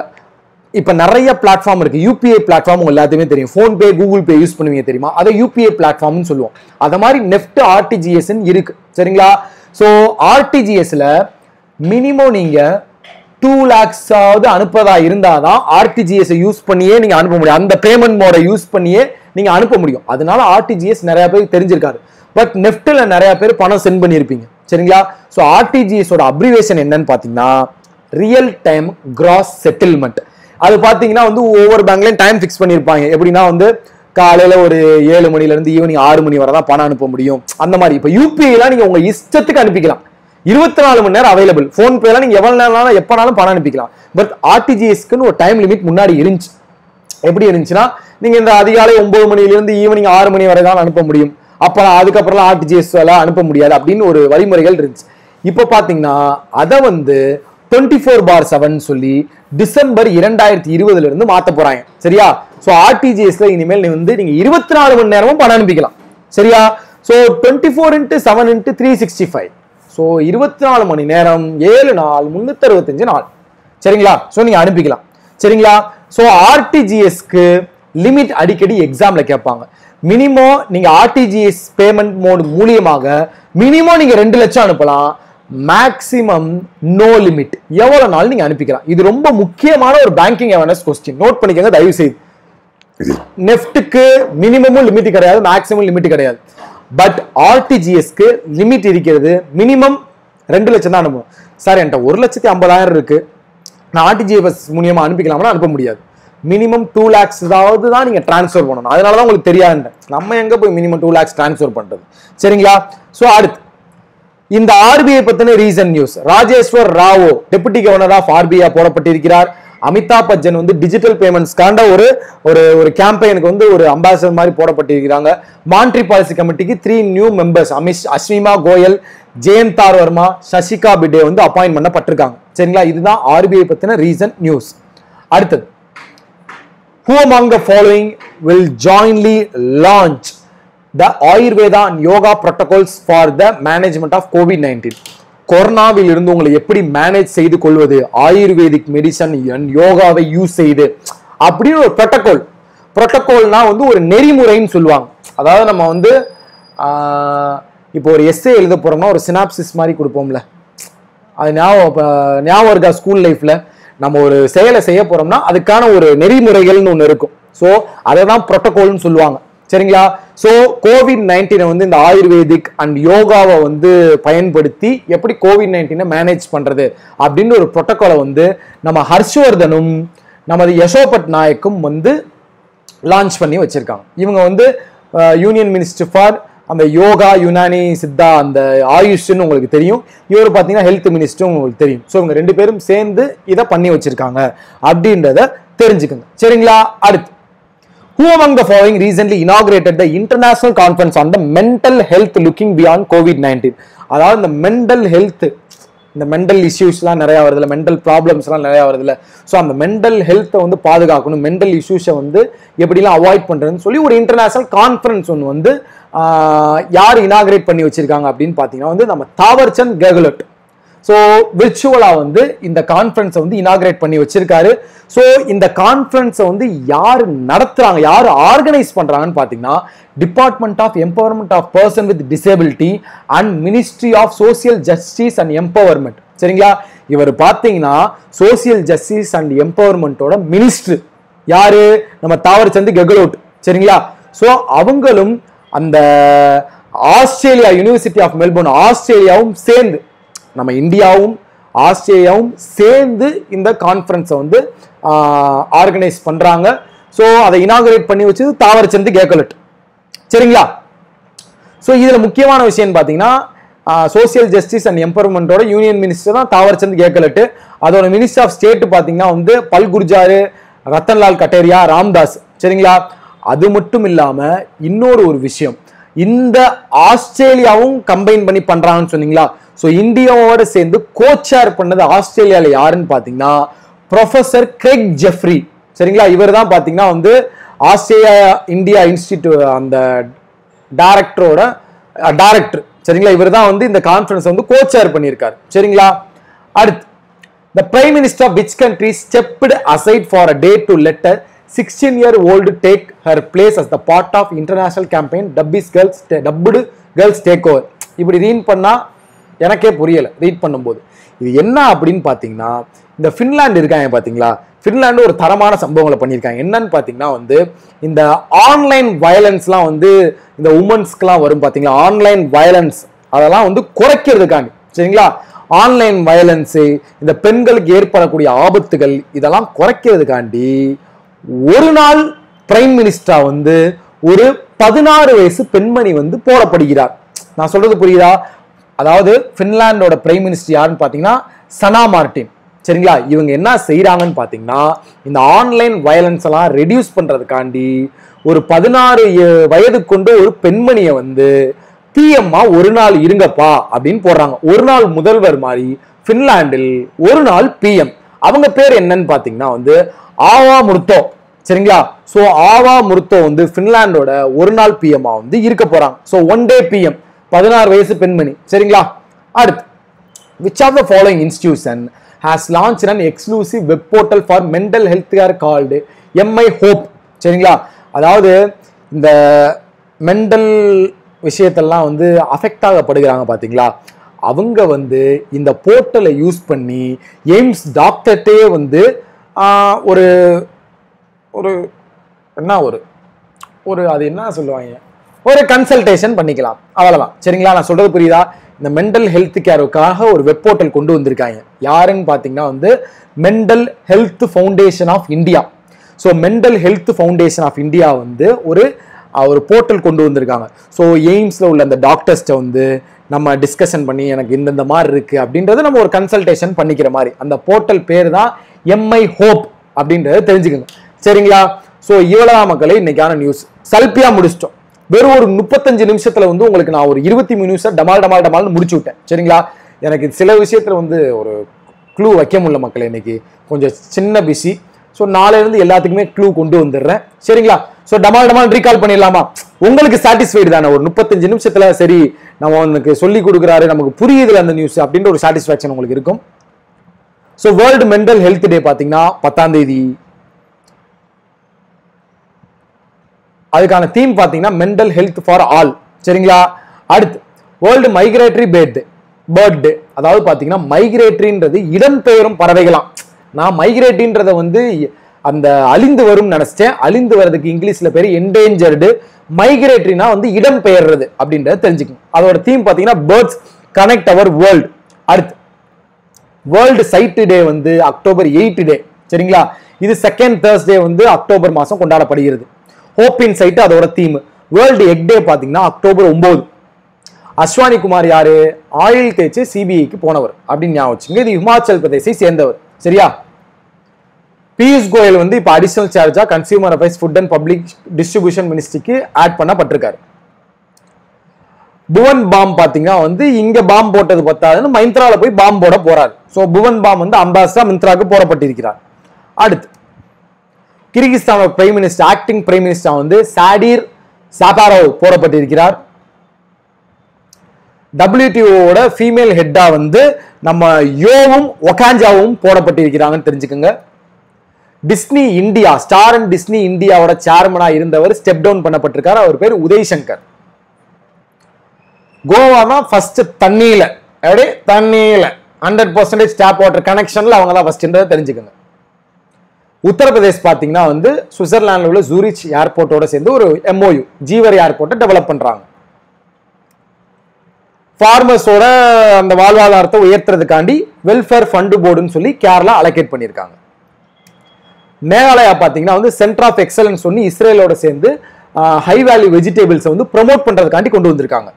A: இப்ப நிறைய பிளாட்ஃபார்ம் இருக்கு யூபிஐ பிளாட்ஃபார்ம் உங்க எல்லாத்தையுமே தெரியும் ஃபோன்பே கூகுள் பே யூஸ் பண்ணுவீங்க தெரியுமா அதை யூபிஐ பிளாட்ஃபார்ம்னு சொல்லுவோம் அத மாதிரி நெஃப்ட் ஆர்டிஜிஎஸ் இருக்கு சரிங்களா ஸோ ஆர்டிஜிஎஸ்ல மினிமம் நீங்க டூ லேக்ஸாவது அனுப்பதா இருந்தாதான் ஆர்டிஜிஎஸ் யூஸ் பண்ணியே நீங்க அனுப்ப முடியும் அந்த பேமெண்ட் மோட யூஸ் பண்ணியே நீங்க அனுப்ப முடியும் அதனால ஆர்டிஜிஎஸ் நிறைய பேருக்கு தெரிஞ்சிருக்காரு பட் நெஃப்ட்ல நிறைய பேர் பணம் சென்ட் பண்ணியிருப்பீங்க சரிங்களா ஸோ ஆர்டிஜிஎஸோட அப்ரிவேஷன் என்னன்னு பார்த்தீங்கன்னா ரியல் டைம் கிராஸ் செட்டில்மெண்ட் அது பார்த்தீங்கன்னா வந்து ஒவ்வொரு பேங்க்லயும் டைம் ஃபிக்ஸ் பண்ணியிருப்பாங்க எப்படின்னா வந்து காலையில ஒரு ஏழு மணில இருந்து ஈவினிங் ஆறு மணி வரை தான் பணம் அனுப்ப முடியும் அந்த மாதிரி இப்போ யூபிஐலாம் நீங்க உங்க இஷ்டத்துக்கு அனுப்பிக்கலாம் இருபத்தி நாலு மணி நேரம் அவைலபிள் ஃபோன் பேலாம் நீங்க எவ்வளவு நேரம் எப்பனாலும் பணம் அனுப்பிக்கலாம் பட் ஆர்டிஜிஎஸ்க்குன்னு ஒரு டைம் லிமிட் முன்னாடி இருந்துச்சு எப்படி இருந்துச்சுன்னா நீங்க இந்த அதிகாலை ஒன்பது மணில இருந்து ஈவினிங் ஆறு மணி வரை தான் அனுப்ப முடியும் அப்ப அதுக்கப்புறம் ஆர்டிஜிஎஸ் எல்லாம் அனுப்ப முடியாது அப்படின்னு ஒரு வழிமுறைகள் இருந்துச்சு இப்போ பாத்தீங்கன்னா அதை வந்து டுவெண்ட்டி ஃபோர் பார் செவன் சொல்லி டிசம்பர் இரண்டாயிரத்தி இருபதுல இருந்து மாத்த போறாங்க சரியா ஸோ ஆர்டிஜிஎஸ்ல இனிமேல் நீ வந்து நீங்க இருபத்தி நாலு மணி நேரமும் பணம் அனுப்பிக்கலாம் சரியா so twenty four into seven into three sixty five so இருபத்தி நாலு மணி நேரம் ஏழு நாள் முன்னூத்தி அறுபத்தஞ்சு நாள் சரிங்களா ஸோ நீங்க அனுப்பிக்கலாம் சரிங்களா ஸோ ஆர்டிஜிஎஸ்க்கு லிமிட் அடிக்கடி எக்ஸாம்ல கேட்பாங்க மினிமம் நீங்க ஆர்டிஜிஎஸ் பேமெண்ட் மோட் மூலியமாக மினிமம் நீங்க ரெண்டு லட்சம் அனுப்பலாம் மேக்ஸிமம் நோ லிமிட் எவ்வளவு நாள் நீங்க அனுப்பிக்கலாம் இது ரொம்ப முக்கியமான ஒரு பேங்கிங் அவேர்னஸ் கொஸ்டின் நோட் பண்ணிக்கங்க தயவு செய்து நெஃப்ட்டுக்கு மினிமமும் லிமிட் கிடையாது மேக்ஸிமம் லிமிட் கிடையாது பட் ஆர்டிஜிஎஸ்க்கு லிமிட் இருக்கிறது மினிமம் ரெண்டு லட்சம் தான் அனுப்பணும் சார் என்கிட்ட ஒரு லட்சத்தி ஐம்பதாயிரம் இருக்கு நான் ஆர்டிஜிஎஸ் மூலியமா அனுப்பிக்கலாம்னா அனுப்ப முடியாது மினிமம் டூ லேக்ஸ் ஏதாவது தான் நீங்க ட்ரான்ஸ்ஃபர் பண்ணணும் அதனால தான் உங்களுக்கு தெரியாதுன்றேன் நம்ம எங்க போய் மினிமம் டூ லேக்ஸ் ட்ரான்ஸ்ஃபர் பண்றது சரிங்களா ஸோ அடுத்து இந்த ஆர்பிஐ பத்தின recent news Rajeshwar Rao deputy governor of RBI போடப்பட்டிருக்கிறார் அமிதாப் பச்சன் வந்து டிஜிட்டல் பேமெண்ட்ஸ்க்காண்ட ஒரு ஒரு ஒரு கேம்பெயினுக்கு வந்து ஒரு அம்பாசடர் மாதிரி போடப்பட்டிருக்கிறாங்க மான்ட்ரி பாலிசி கமிட்டிக்கு த்ரீ நியூ மெம்பர்ஸ் அமிஷ் அஸ்விமா கோயல் ஜெயந்தார் வர்மா சசிகா பிடே வந்து அப்பாயின்ட் பண்ணப்பட்டிருக்காங்க சரிங்களா இதுதான் ஆர்பிஐ பத்தின ரீசன் நியூஸ் அடுத்தது who among the following will jointly launch the ayurveda and yoga protocols for the management of covid 19 கொரோனாவில் இருந்து உங்களை எப்படி மேனேஜ் செய்து கொள்வது ஆயுர்வேதிக் மெடிசன் யோகாவை யூஸ் செய்து அப்படின்னு ஒரு ப்ரோட்டோகால் ப்ரோட்டோகால்னா வந்து ஒரு நெறிமுறைன்னு சொல்லுவாங்க அதாவது நம்ம வந்து ஆஹ், இப்போ ஒரு எஸ்ஏ எழுத போறோம்னா ஒரு சினாப்சிஸ் மாதிரி கொடுப்போம்ல அது ஞாபகம் இப்ப ஞாபகம் இருக்கா ஸ்கூல் லைஃப்ல நம்ம ஒரு செயலை செய்ய போறோம்னா அதுக்கான ஒரு நெறிமுறைகள்னு ஒன்று இருக்கும் ஸோ அதை தான் ப்ரோட்டோகால்னு சொல்லுவாங்க சரிங்களா ஸோ கோவிட் நைன்டீனை வந்து இந்த ஆயுர்வேதிக் அண்ட் யோகாவை வந்து பயன்படுத்தி எப்படி கோவிட் நைன்டீனை மேனேஜ் பண்றது அப்படின்னு ஒரு ப்ரோட்டோகாலை வந்து நம்ம ஹர்ஷவர்தனும் நமது யசோபட் நாயக்கும் வந்து லான்ச் பண்ணி வச்சிருக்காங்க இவங்க வந்து யூனியன் மினிஸ்டர் ஃபார் அந்த யோகா யுனானி சித்தா அந்த ஆயுஷ்னு உங்களுக்கு தெரியும் இவர் பார்த்தீங்கன்னா ஹெல்த் மினிஸ்டரும் உங்களுக்கு தெரியும் ஸோ இவங்க ரெண்டு பேரும் சேர்ந்து இதை பண்ணி வச்சிருக்காங்க அப்படின்றத தெரிஞ்சுக்கோங்க சரிங்களா அடுத்து Who among the following recently inaugurated the international conference on the mental health looking beyond COVID-19? அதாவது இந்த மென்டல் ஹெல்த் இந்த மென்டல் இஷ்யூஸ்லாம் நிறைய வருதுல்ல மென்டல் ப்ராப்ளம்ஸ்லாம் நிறைய வருதுல்ல ஸோ அந்த மென்டல் ஹெல்த்தை வந்து பாதுகாக்கணும் மென்டல் இஷ்யூஸை வந்து எப்படிலாம் அவாய்ட் பண்ணுறதுன்னு சொல்லி ஒரு இன்டர்நேஷனல் கான்ஃபரன்ஸ் ஒன்று வந்து ஆஹ், யார் இனாகிரேட் பண்ணி வச்சிருக்காங்க அப்படின்னு பார்த்தீங்கன்னா வந்து நம்ம தாவர்சந்த் கெகலட் ஸோ விர்ச்சுவலா வந்து இந்த கான்ஃபரன்ஸை வந்து இனாகிரேட் பண்ணி வச்சிருக்காரு ஸோ இந்த கான்ஃபரன்ஸை வந்து யார் நடத்துறாங்க யார் ஆர்கனைஸ் பண்றாங்கன்னு பார்த்தீங்கன்னா department of empowerment of person with disability and ministry of social justice and empowerment சரிங்களா இவர் பார்த்தீங்கன்னா சோசியல் ஜஸ்டிஸ் அண்ட் எம்பவர்மெண்ட்டோட மினிஸ்டர் யாரு நம்ம தாவர்சந்த் கெகலோட் சரிங்களா ஸோ அவங்களும் அந்த ஆஸ்திரேலியா யூனிவர்சிட்டி ஆஃப் மெல்போர்ன் ஆஸ்திரேலியாவும் சேர்ந்து நம்ம இந்தியாவும் ஆஸ்திரேலியாவும் சேர்ந்து இந்த கான்ஃபரன்ஸை வந்து ஆர்கனைஸ் பண்றாங்க ஸோ அதை இனாகுரேட் பண்ணி வச்சது தாவரச்சந்த் கேக்கலட் சரிங்களா ஸோ இதுல முக்கியமான விஷயம் பார்த்தீங்கன்னா சோசியல் ஜஸ்டிஸ் அண்ட் எம்பவர்மெண்ட்டோட யூனியன் மினிஸ்டர் தான் தாவர்சந்த் கேக்கலட்டு அதோட மினிஸ்டர் ஆஃப் ஸ்டேட் பார்த்தீங்கன்னா வந்து பல் குர்ஜாரு ரத்தன்லால் கட்டேரியா ராம்தாஸ் சரிங்களா அது மட்டும் இல்லாம இன்னொரு ஒரு விஷயம் இந்த ஆஸ்திரேலியாவும் கம்பைன் பண்ணி பண்றாங்கன்னு சொன்னீங்களா ஸோ இந்தியாவோட சேர்ந்து கோச்சார் பண்ணது ஆஸ்திரேலியால யாருன்னு பார்த்தீங்கன்னா ப்ரொஃபசர் கிரெக் ஜெஃப்ரி சரிங்களா இவர் தான் பார்த்தீங்கன்னா வந்து ஆஸ்திரேலியா இந்தியா இன்ஸ்டிடியூட் அந்த டைரக்டரோட டைரக்டர் சரிங்களா இவர் தான் வந்து இந்த கான்ஃபரன்ஸ் வந்து கோச்சேர் பண்ணியிருக்காரு சரிங்களா அடுத்து The Prime Minister of which country stepped aside for a day to let a 16 year old take her place as the part of international campaign Dubby's Girls Dubbed Girls Takeover இப்படி ரீட் பண்ணா எனக்கே புரியல ரீட் பண்ணும்போது இது என்ன அப்படின்னு பார்த்தீங்கன்னா இந்த ஃபின்லாந்து இருக்காங்க பார்த்தீங்களா ஃபின்லாந்து ஒரு தரமான சம்பவங்களை பண்ணியிருக்காங்க என்னன்னு பார்த்தீங்கன்னா வந்து இந்த ஆன்லைன் வயலன்ஸ்லாம் வந்து இந்த உமன்ஸ்க்குலாம் வரும் பார்த்தீங்களா ஆன்லைன் வயலன்ஸ் அதெல்லாம் வந்து குறைக்கிறதுக்காண்டி சரிங்களா ஆன்லைன் வயலன்ஸு இந்த பெண்களுக்கு ஏற்படக்கூடிய ஆபத்துகள் இதெல்லாம் குறைக்கிறதுக்காண்டி ஒரு நாள் பிரைம் மினிஸ்டரா வந்து ஒரு பதினாறு வயசு பெண்மணி வந்து போடப்படுகிறார் நான் சொல்றது புரியுதா அதாவது பின்லாண்டோட பிரைம் மினிஸ்டர் யாருன்னு பார்த்தீங்கன்னா சனா மார்டின் சரிங்களா இவங்க என்ன செய்றாங்கன்னு பார்த்தீங்கன்னா இந்த ஆன்லைன் வயலன்ஸ் எல்லாம் ரெடியூஸ் பண்றதுக்காண்டி ஒரு பதினாறு வயது கொண்ட ஒரு பெண்மணியை வந்து பிஎம்மா ஒரு நாள் இருங்கப்பா அப்படின்னு போடுறாங்க ஒரு நாள் முதல்வர் மாதிரி பின்லாண்டில் ஒரு நாள் பிஎம் அவங்க பேர் என்னன்னு பாத்தீங்கன்னா வந்து ஆவா முர்த்தோ சரிங்களா சோ ஆவா முர்த்தோ வந்து பின்லாண்டோட ஒரு நாள் பிஎம்மா வந்து இருக்க போறாங்க சோ ஒன் டே பிஎம் பதினாறு வயசு பெண்மணி சரிங்களா அடுத்து which of the following institution has launched an exclusive web portal for mental health care called MI Hope சரிங்களா அதாவது இந்த மெண்டல் விஷயத்தெல்லாம் வந்து அஃபெக்ட் ஆகப்படுகிறாங்க பாத்தீங்களா அவங்க வந்து இந்த போர்ட்டலை யூஸ் பண்ணி எய்ம்ஸ் டாக்டர்கிட்டே வந்து ஆஹ், ஒரு ஒரு என்ன ஒரு ஒரு அது என்ன சொல்லுவாங்க ஒரு கன்சல்டேஷன் பண்ணிக்கலாம் அவ்வளவுதான் சரிங்களா நான் சொல்றது புரியுதா இந்த மென்டல் ஹெல்த் கேருக்காக ஒரு வெப் போர்ட்டல் கொண்டு வந்திருக்காங்க யாருன்னு பார்த்தீங்கன்னா வந்து mental health foundation of India so mental health foundation of India வந்து ஒரு அஹ், ஒரு போர்ட்டல் கொண்டு வந்திருக்காங்க ஸோ எய்ம்ஸில் உள்ள அந்த டாக்டர்ஸ்ட்டை வந்து நம்ம டிஸ்கஷன் பண்ணி எனக்கு இந்தந்த மாதிரி இருக்கு அப்படின்றத நம்ம ஒரு கன்சல்டேஷன் பண்ணிக்கிற மாதிரி அந்த போர்ட்டல் பேர் தான் எம்ஐ ஹோப் அப்படின்றத தெரிஞ்சுக்கோங்க சரிங்களா ஸோ இவ்வளவு மக்களே இன்னைக்கான நியூஸ் சல்பியா முடிச்சிட்டோம் வெறும் ஒரு முப்பத்தஞ்சு நிமிஷத்துல வந்து உங்களுக்கு நான் ஒரு இருபத்தி மூணு நிமிஷம் டமால் டமால் டமால்னு முடிச்சு விட்டேன் சரிங்களா எனக்கு சில விஷயத்துல வந்து ஒரு க்ளூ வைக்க முடியல மக்களே இன்னைக்கு கொஞ்சம் சின்ன பிஸி ஸோ நாளையிலிருந்து எல்லாத்துக்குமே க்ளூ கொண்டு வந்துடுறேன் சரிங்களா ஸோ டமால் டமால் ரீகால் பண்ணிடலாமா உங்களுக்கு சாட்டிஸ்ஃபைடு தானே ஒரு முப்பத்தஞ்சு நிமிஷத்துல சரி நம்ம உனக்கு சொல்லி கொடுக்குறாரு நமக்கு புரியுதுல அந்த நியூஸ் அப்படின்ற ஒரு சாட்டிஸ்ஃபேக்ஷன் உங்களுக்கு இருக்கும் so world mental health day பார்த்தீங்கன்னா பத்தாம் தேதி அதுக்கான தீம் பார்த்தீங்கன்னா மென்டல் ஹெல்த் ஃபார் ஆல் சரிங்களா அடுத்து வேர்ல்டு மைக்ரேட்டரி பேர்ட் பேர்ட் அதாவது பார்த்தீங்கன்னா மைக்ரேட்டரின்றது இடம்பெயரும் பறவைகளாம் நான் மைக்ரேட்டரின்றத வந்து அந்த அழிந்து வரும் நினைச்சேன் அழிந்து வர்றதுக்கு இங்கிலீஷ்ல பேர் என்டேஞ்சர்டு மைக்ரேட்டரினா வந்து இடம்பெயர்றது அப்படின்றத தெரிஞ்சுக்கணும் அதோட தீம் பார்த்தீங்கன்னா பேர்ட்ஸ் கனெக்ட் அவர் வேர்ல்டு அடுத்து வேர்ல்டு சைட்டு டே வந்து அக்டோபர் எயிட் டே சரிங்களா இது செகண்ட் தேர்ஸ்டே வந்து அக்டோபர் மாதம் கொண்டாடப்படுகிறது ஹோப்பின் சைட்டு அதோட தீம் வேர்ல்டு எக் டே பார்த்தீங்கன்னா அக்டோபர் ஒன்பது அஸ்வானி குமார் யாரு ஆயில் தேய்ச்சி சிபிஐக்கு போனவர் அப்படின்னு ஞாபகம் வச்சுங்க இது இமாச்சல் பிரதேசை சேர்ந்தவர் சரியா பியூஷ் கோயல் வந்து இப்போ அடிஷனல் சார்ஜா consumer affairs food and public distribution மினிஸ்ட்ரிக்கு ஆட் பண்ணப்பட்டிருக்காரு புவன் பாம் பாத்தீங்கன்னா வந்து இங்க பாம் போட்டது பத்தாதுன்னு மைந்த்ரால போய் பாம் போட போறாரு ஸோ புவன் பாம் வந்து அம்பாசிடர் மிந்த்ராக்கு போடப்பட்டிருக்கிறார் அடுத்து கிர்கிஸ்தானோட prime minister acting prime minister வந்து சாடீர் சாபாரோவ் போடப்பட்டிருக்கிறார் டபிள்யூடிஓட ஃபீமேல் ஹெட்டா வந்து நம்ம யோவும் ஒகாஞ்சாவும் போடப்பட்டிருக்கிறாங்கன்னு தெரிஞ்சுக்கோங்க Disney India star and Disney இந்தியாவோட சேர்மனா இருந்தவர் ஸ்டெப் டவுன் பண்ணப்பட்டிருக்காரு அவர் பேர் உதய் சங்கர் கோவா தான் ஃபர்ஸ்ட் தண்ணியில அப்படியே தண்ணியில ஹண்ட்ரட் பர்சன்டேஜ் டேப் வாட்டர் கனெக்ஷன்ல அவங்க தான் ஃபர்ஸ்ட்ன்றதை தெரிஞ்சுக்கோங்க உத்தரப்பிரதேஷ் பார்த்தீங்கன்னா வந்து சுவிட்சர்லாண்டில் உள்ள ஜூரிச் ஏர்போர்ட்டோட சேர்ந்து ஒரு எம்ஓயு ஜீவர் ஏர்போர்ட்டை டெவலப் பண்றாங்க ஃபார்மர்ஸோட அந்த வாழ்வாதாரத்தை உயர்த்துறதுக்காண்டி வெல்ஃபேர் ஃபண்டு போர்டுன்னு சொல்லி கேரளா அலோகேட் பண்ணியிருக்காங்க மேகாலயா பார்த்தீங்கன்னா வந்து சென்டர் ஆஃப் எக்ஸலன்ஸ் சொல்லி இஸ்ரேலோட சேர்ந்து ஹை வேல்யூ வெஜிடபிள்ஸை வந்து ப்ரொமோட் பண்றதுக்காண்டி கொண்டு வந்திருக்காங்க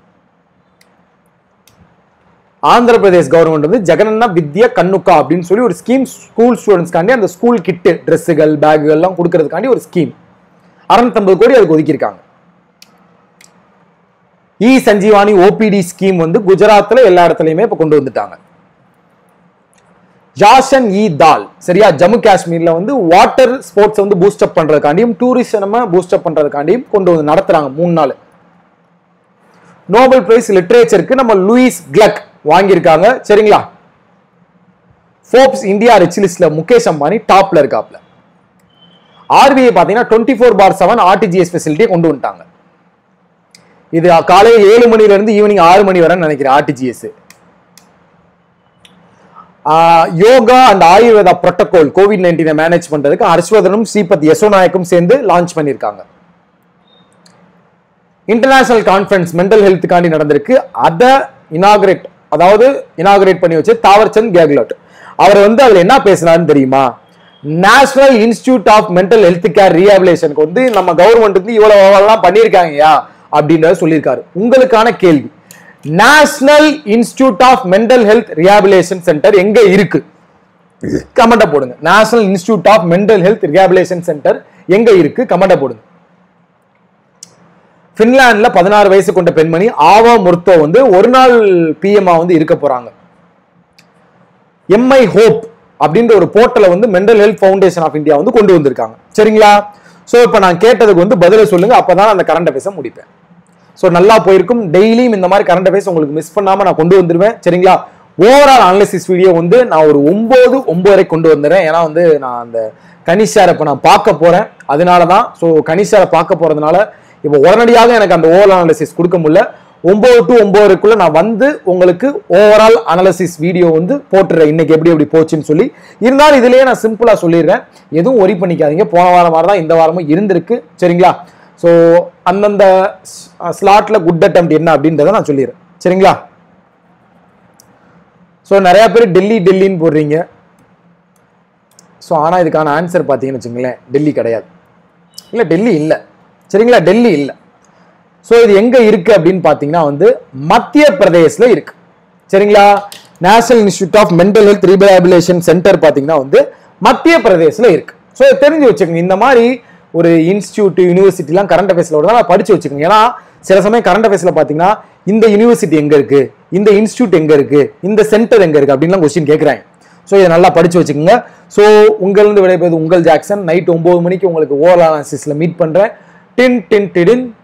A: ஆந்திர பிரதேஷ் கவர்மெண்ட் வந்து ஜெகனண்ணா வித்யா கண்ணுக்கா அப்படின்னு சொல்லி ஒரு ஸ்கீம் ஸ்கூல் ஸ்டூடெண்ட்ஸ்க்காண்டி அந்த ஸ்கூல் கிட்டு ட்ரெஸ்ஸுகள் பேக்குகள் எல்லாம் கொடுக்கறதுக்காண்டி ஒரு ஸ்கீம் அறுநூத்தம்பது கோடி அதுக்கு ஒதுக்கியிருக்காங்க இ சஞ்சீவானி ஓபிடி ஸ்கீம் வந்து குஜராத்ல எல்லா இடத்துலயுமே இப்ப கொண்டு வந்துட்டாங்க ஜாஷன் இ தால் சரியா ஜம்மு காஷ்மீர்ல வந்து வாட்டர் ஸ்போர்ட்ஸ் வந்து பூஸ்ட் அப் பண்றதுக்காண்டியும் டூரிசம் பூஸ்ட் அப் பண்றதுக்காண்டியும் கொண்டு வந்து நடத்துறாங்க மூணு நாள் நோபல் பிரைஸ் லிட்ரேச்சருக்கு நம்ம லூயிஸ் கிளக் வாங்கியிருக்காங்க சரிங்களா ஃபோர்ப்ஸ் இந்தியா ரிச் லிஸ்ட்ல முகேஷ் அம்பானி டாப்ல இருக்காப்ல ஆர்பிஐ பாத்தீங்கன்னா twenty four bar seven RTGS ஃபெசிலிட்டியை கொண்டு வந்துட்டாங்க இது காலையில் ஏழு மணில இருந்து ஈவினிங் ஆறு மணி வரை நினைக்கிறேன் RTGS yoga and Ayurveda protocol COVID நைன்டீனை மேனேஜ் பண்றதுக்கு ஹர்ஷ்வர்தனும் ஸ்ரீபத் யசோநாயக்கும் சேர்ந்து லான்ச் பண்ணியிருக்காங்க இன்டர்நேஷனல் கான்ஃபரன்ஸ் மென்டல் ஹெல்த்துக்காண்டி நடந்திருக்கு அதை இனாகிரேட் அதாவது இனாகிரேட் பண்ணி வச்சு தாவர்சந்த் கேக்லோட் அவர் வந்து அதுல என்ன பேசினாருன்னு தெரியுமா national institute of mental health care ரீஹாபிலேஷனுக்கு வந்து நம்ம கவர்மெண்ட் வந்து இவ்வளவு எல்லாம் பண்ணியிருக்காங்கயா அப்படின்றத சொல்லியிருக்காரு உங்களுக்கான கேள்வி national institute of mental health rehabilitation centre எங்க இருக்கு கமெண்ட போடுங்க national institute of mental health rehabilitation centre எங்க இருக்கு கமெண்ட போடுங்க பின்லாந்துல பதினாறு வயசு கொண்ட பெண்மணி ஆவா முர்த்தோ வந்து ஒரு நாள் பிஎம்ஆ வந்து இருக்க போறாங்க எம்ஐ ஹோப் அப்படின்ற ஒரு போர்ட்டலை வந்து mental health foundation of India வந்து கொண்டு வந்திருக்காங்க சரிங்களா ஸோ இப்போ நான் கேட்டதுக்கு வந்து பதில சொல்லுங்க அப்பதான் அந்த கரண்ட் பேச முடிப்பேன் ஸோ நல்லா போயிருக்கும் டெய்லியும் இந்த மாதிரி கரண்ட் அஃபேர்ஸ் உங்களுக்கு மிஸ் பண்ணாம நான் கொண்டு வந்துருவேன் சரிங்களா ஓவரால் அனாலிசிஸ் வீடியோ வந்து நான் ஒரு ஒன்பது ஒன்பதரை கொண்டு வந்துடுறேன் ஏன்னா வந்து நான் அந்த கனிஷாரை இப்போ நான் பார்க்க போறேன் அதனால தான் ஸோ கனிஷாரை பார்க்க போறதுனால இப்போ உடனடியாக எனக்கு அந்த ஓவரால் அனாலிசிஸ் கொடுக்க முடியல ஒன்பது டு ஒன்பதுக்குள்ள நான் வந்து உங்களுக்கு ஓவரால் அனாலிசிஸ் வீடியோ வந்து போட்டுறேன் இன்னைக்கு எப்படி எப்படி போச்சுன்னு சொல்லி இருந்தாலும் இதுலயே நான் சிம்பிளா சொல்லிடுறேன் எதுவும் ஒரி பண்ணிக்காதீங்க போன வாரம் மாதிரி தான் இந்த வாரமும் இருந்திருக்கு சரிங்களா ஸோ அந்தந்த ஸ்லாட்ல குட் அட்டம் என்ன அப்படின்றத நான் சொல்லிடுறேன் சரிங்களா ஸோ நிறைய பேர் டெல்லி டெல்லின்னு போடுறீங்க ஸோ ஆனால் இதுக்கான ஆன்சர் பார்த்தீங்கன்னு வச்சுங்களேன் டெல்லி கிடையாது இல்லை டெல்லி இல்லை சரிங்களா டெல்லி இல்லை ஸோ இது எங்க இருக்கு அப்படின்னு பார்த்தீங்கன்னா வந்து மத்திய பிரதேஷ்ல இருக்கு சரிங்களா national institute of mental health rehabilitation centre பார்த்தீங்கன்னா வந்து மத்திய பிரதேஷ்ல இருக்கு ஸோ தெரிஞ்சு வச்சுக்கோங்க இந்த மாதிரி ஒரு இன்ஸ்டியூட் யூனிவர்சிட்டிலாம் கரண்ட் அஃபேர்ஸ்ல தான் படிச்சு வச்சுக்கோங்க ஏன்னா சில சமயம் கரண்ட் அஃபேர்ஸ்ல பார்த்தீங்கன்னா இந்த யூனிவர்சிட்டி எங்க இருக்கு இந்த இன்ஸ்டியூட் எங்க இருக்கு இந்த சென்டர் எங்க இருக்கு அப்படின்லாம் கொஸ்டின் கேட்குறாங்க ஸோ இதை நல்லா படிச்சு வச்சுக்கோங்க ஸோ உங்களிருந்து விடைபெறுவது உங்கள் ஜாக்சன் நைட் ஒன்பது மணிக்கு உங்களுக்கு ஓவரால் அனாலிசிஸ்ல மீட் பண்றேன் டின் டின் டிடின்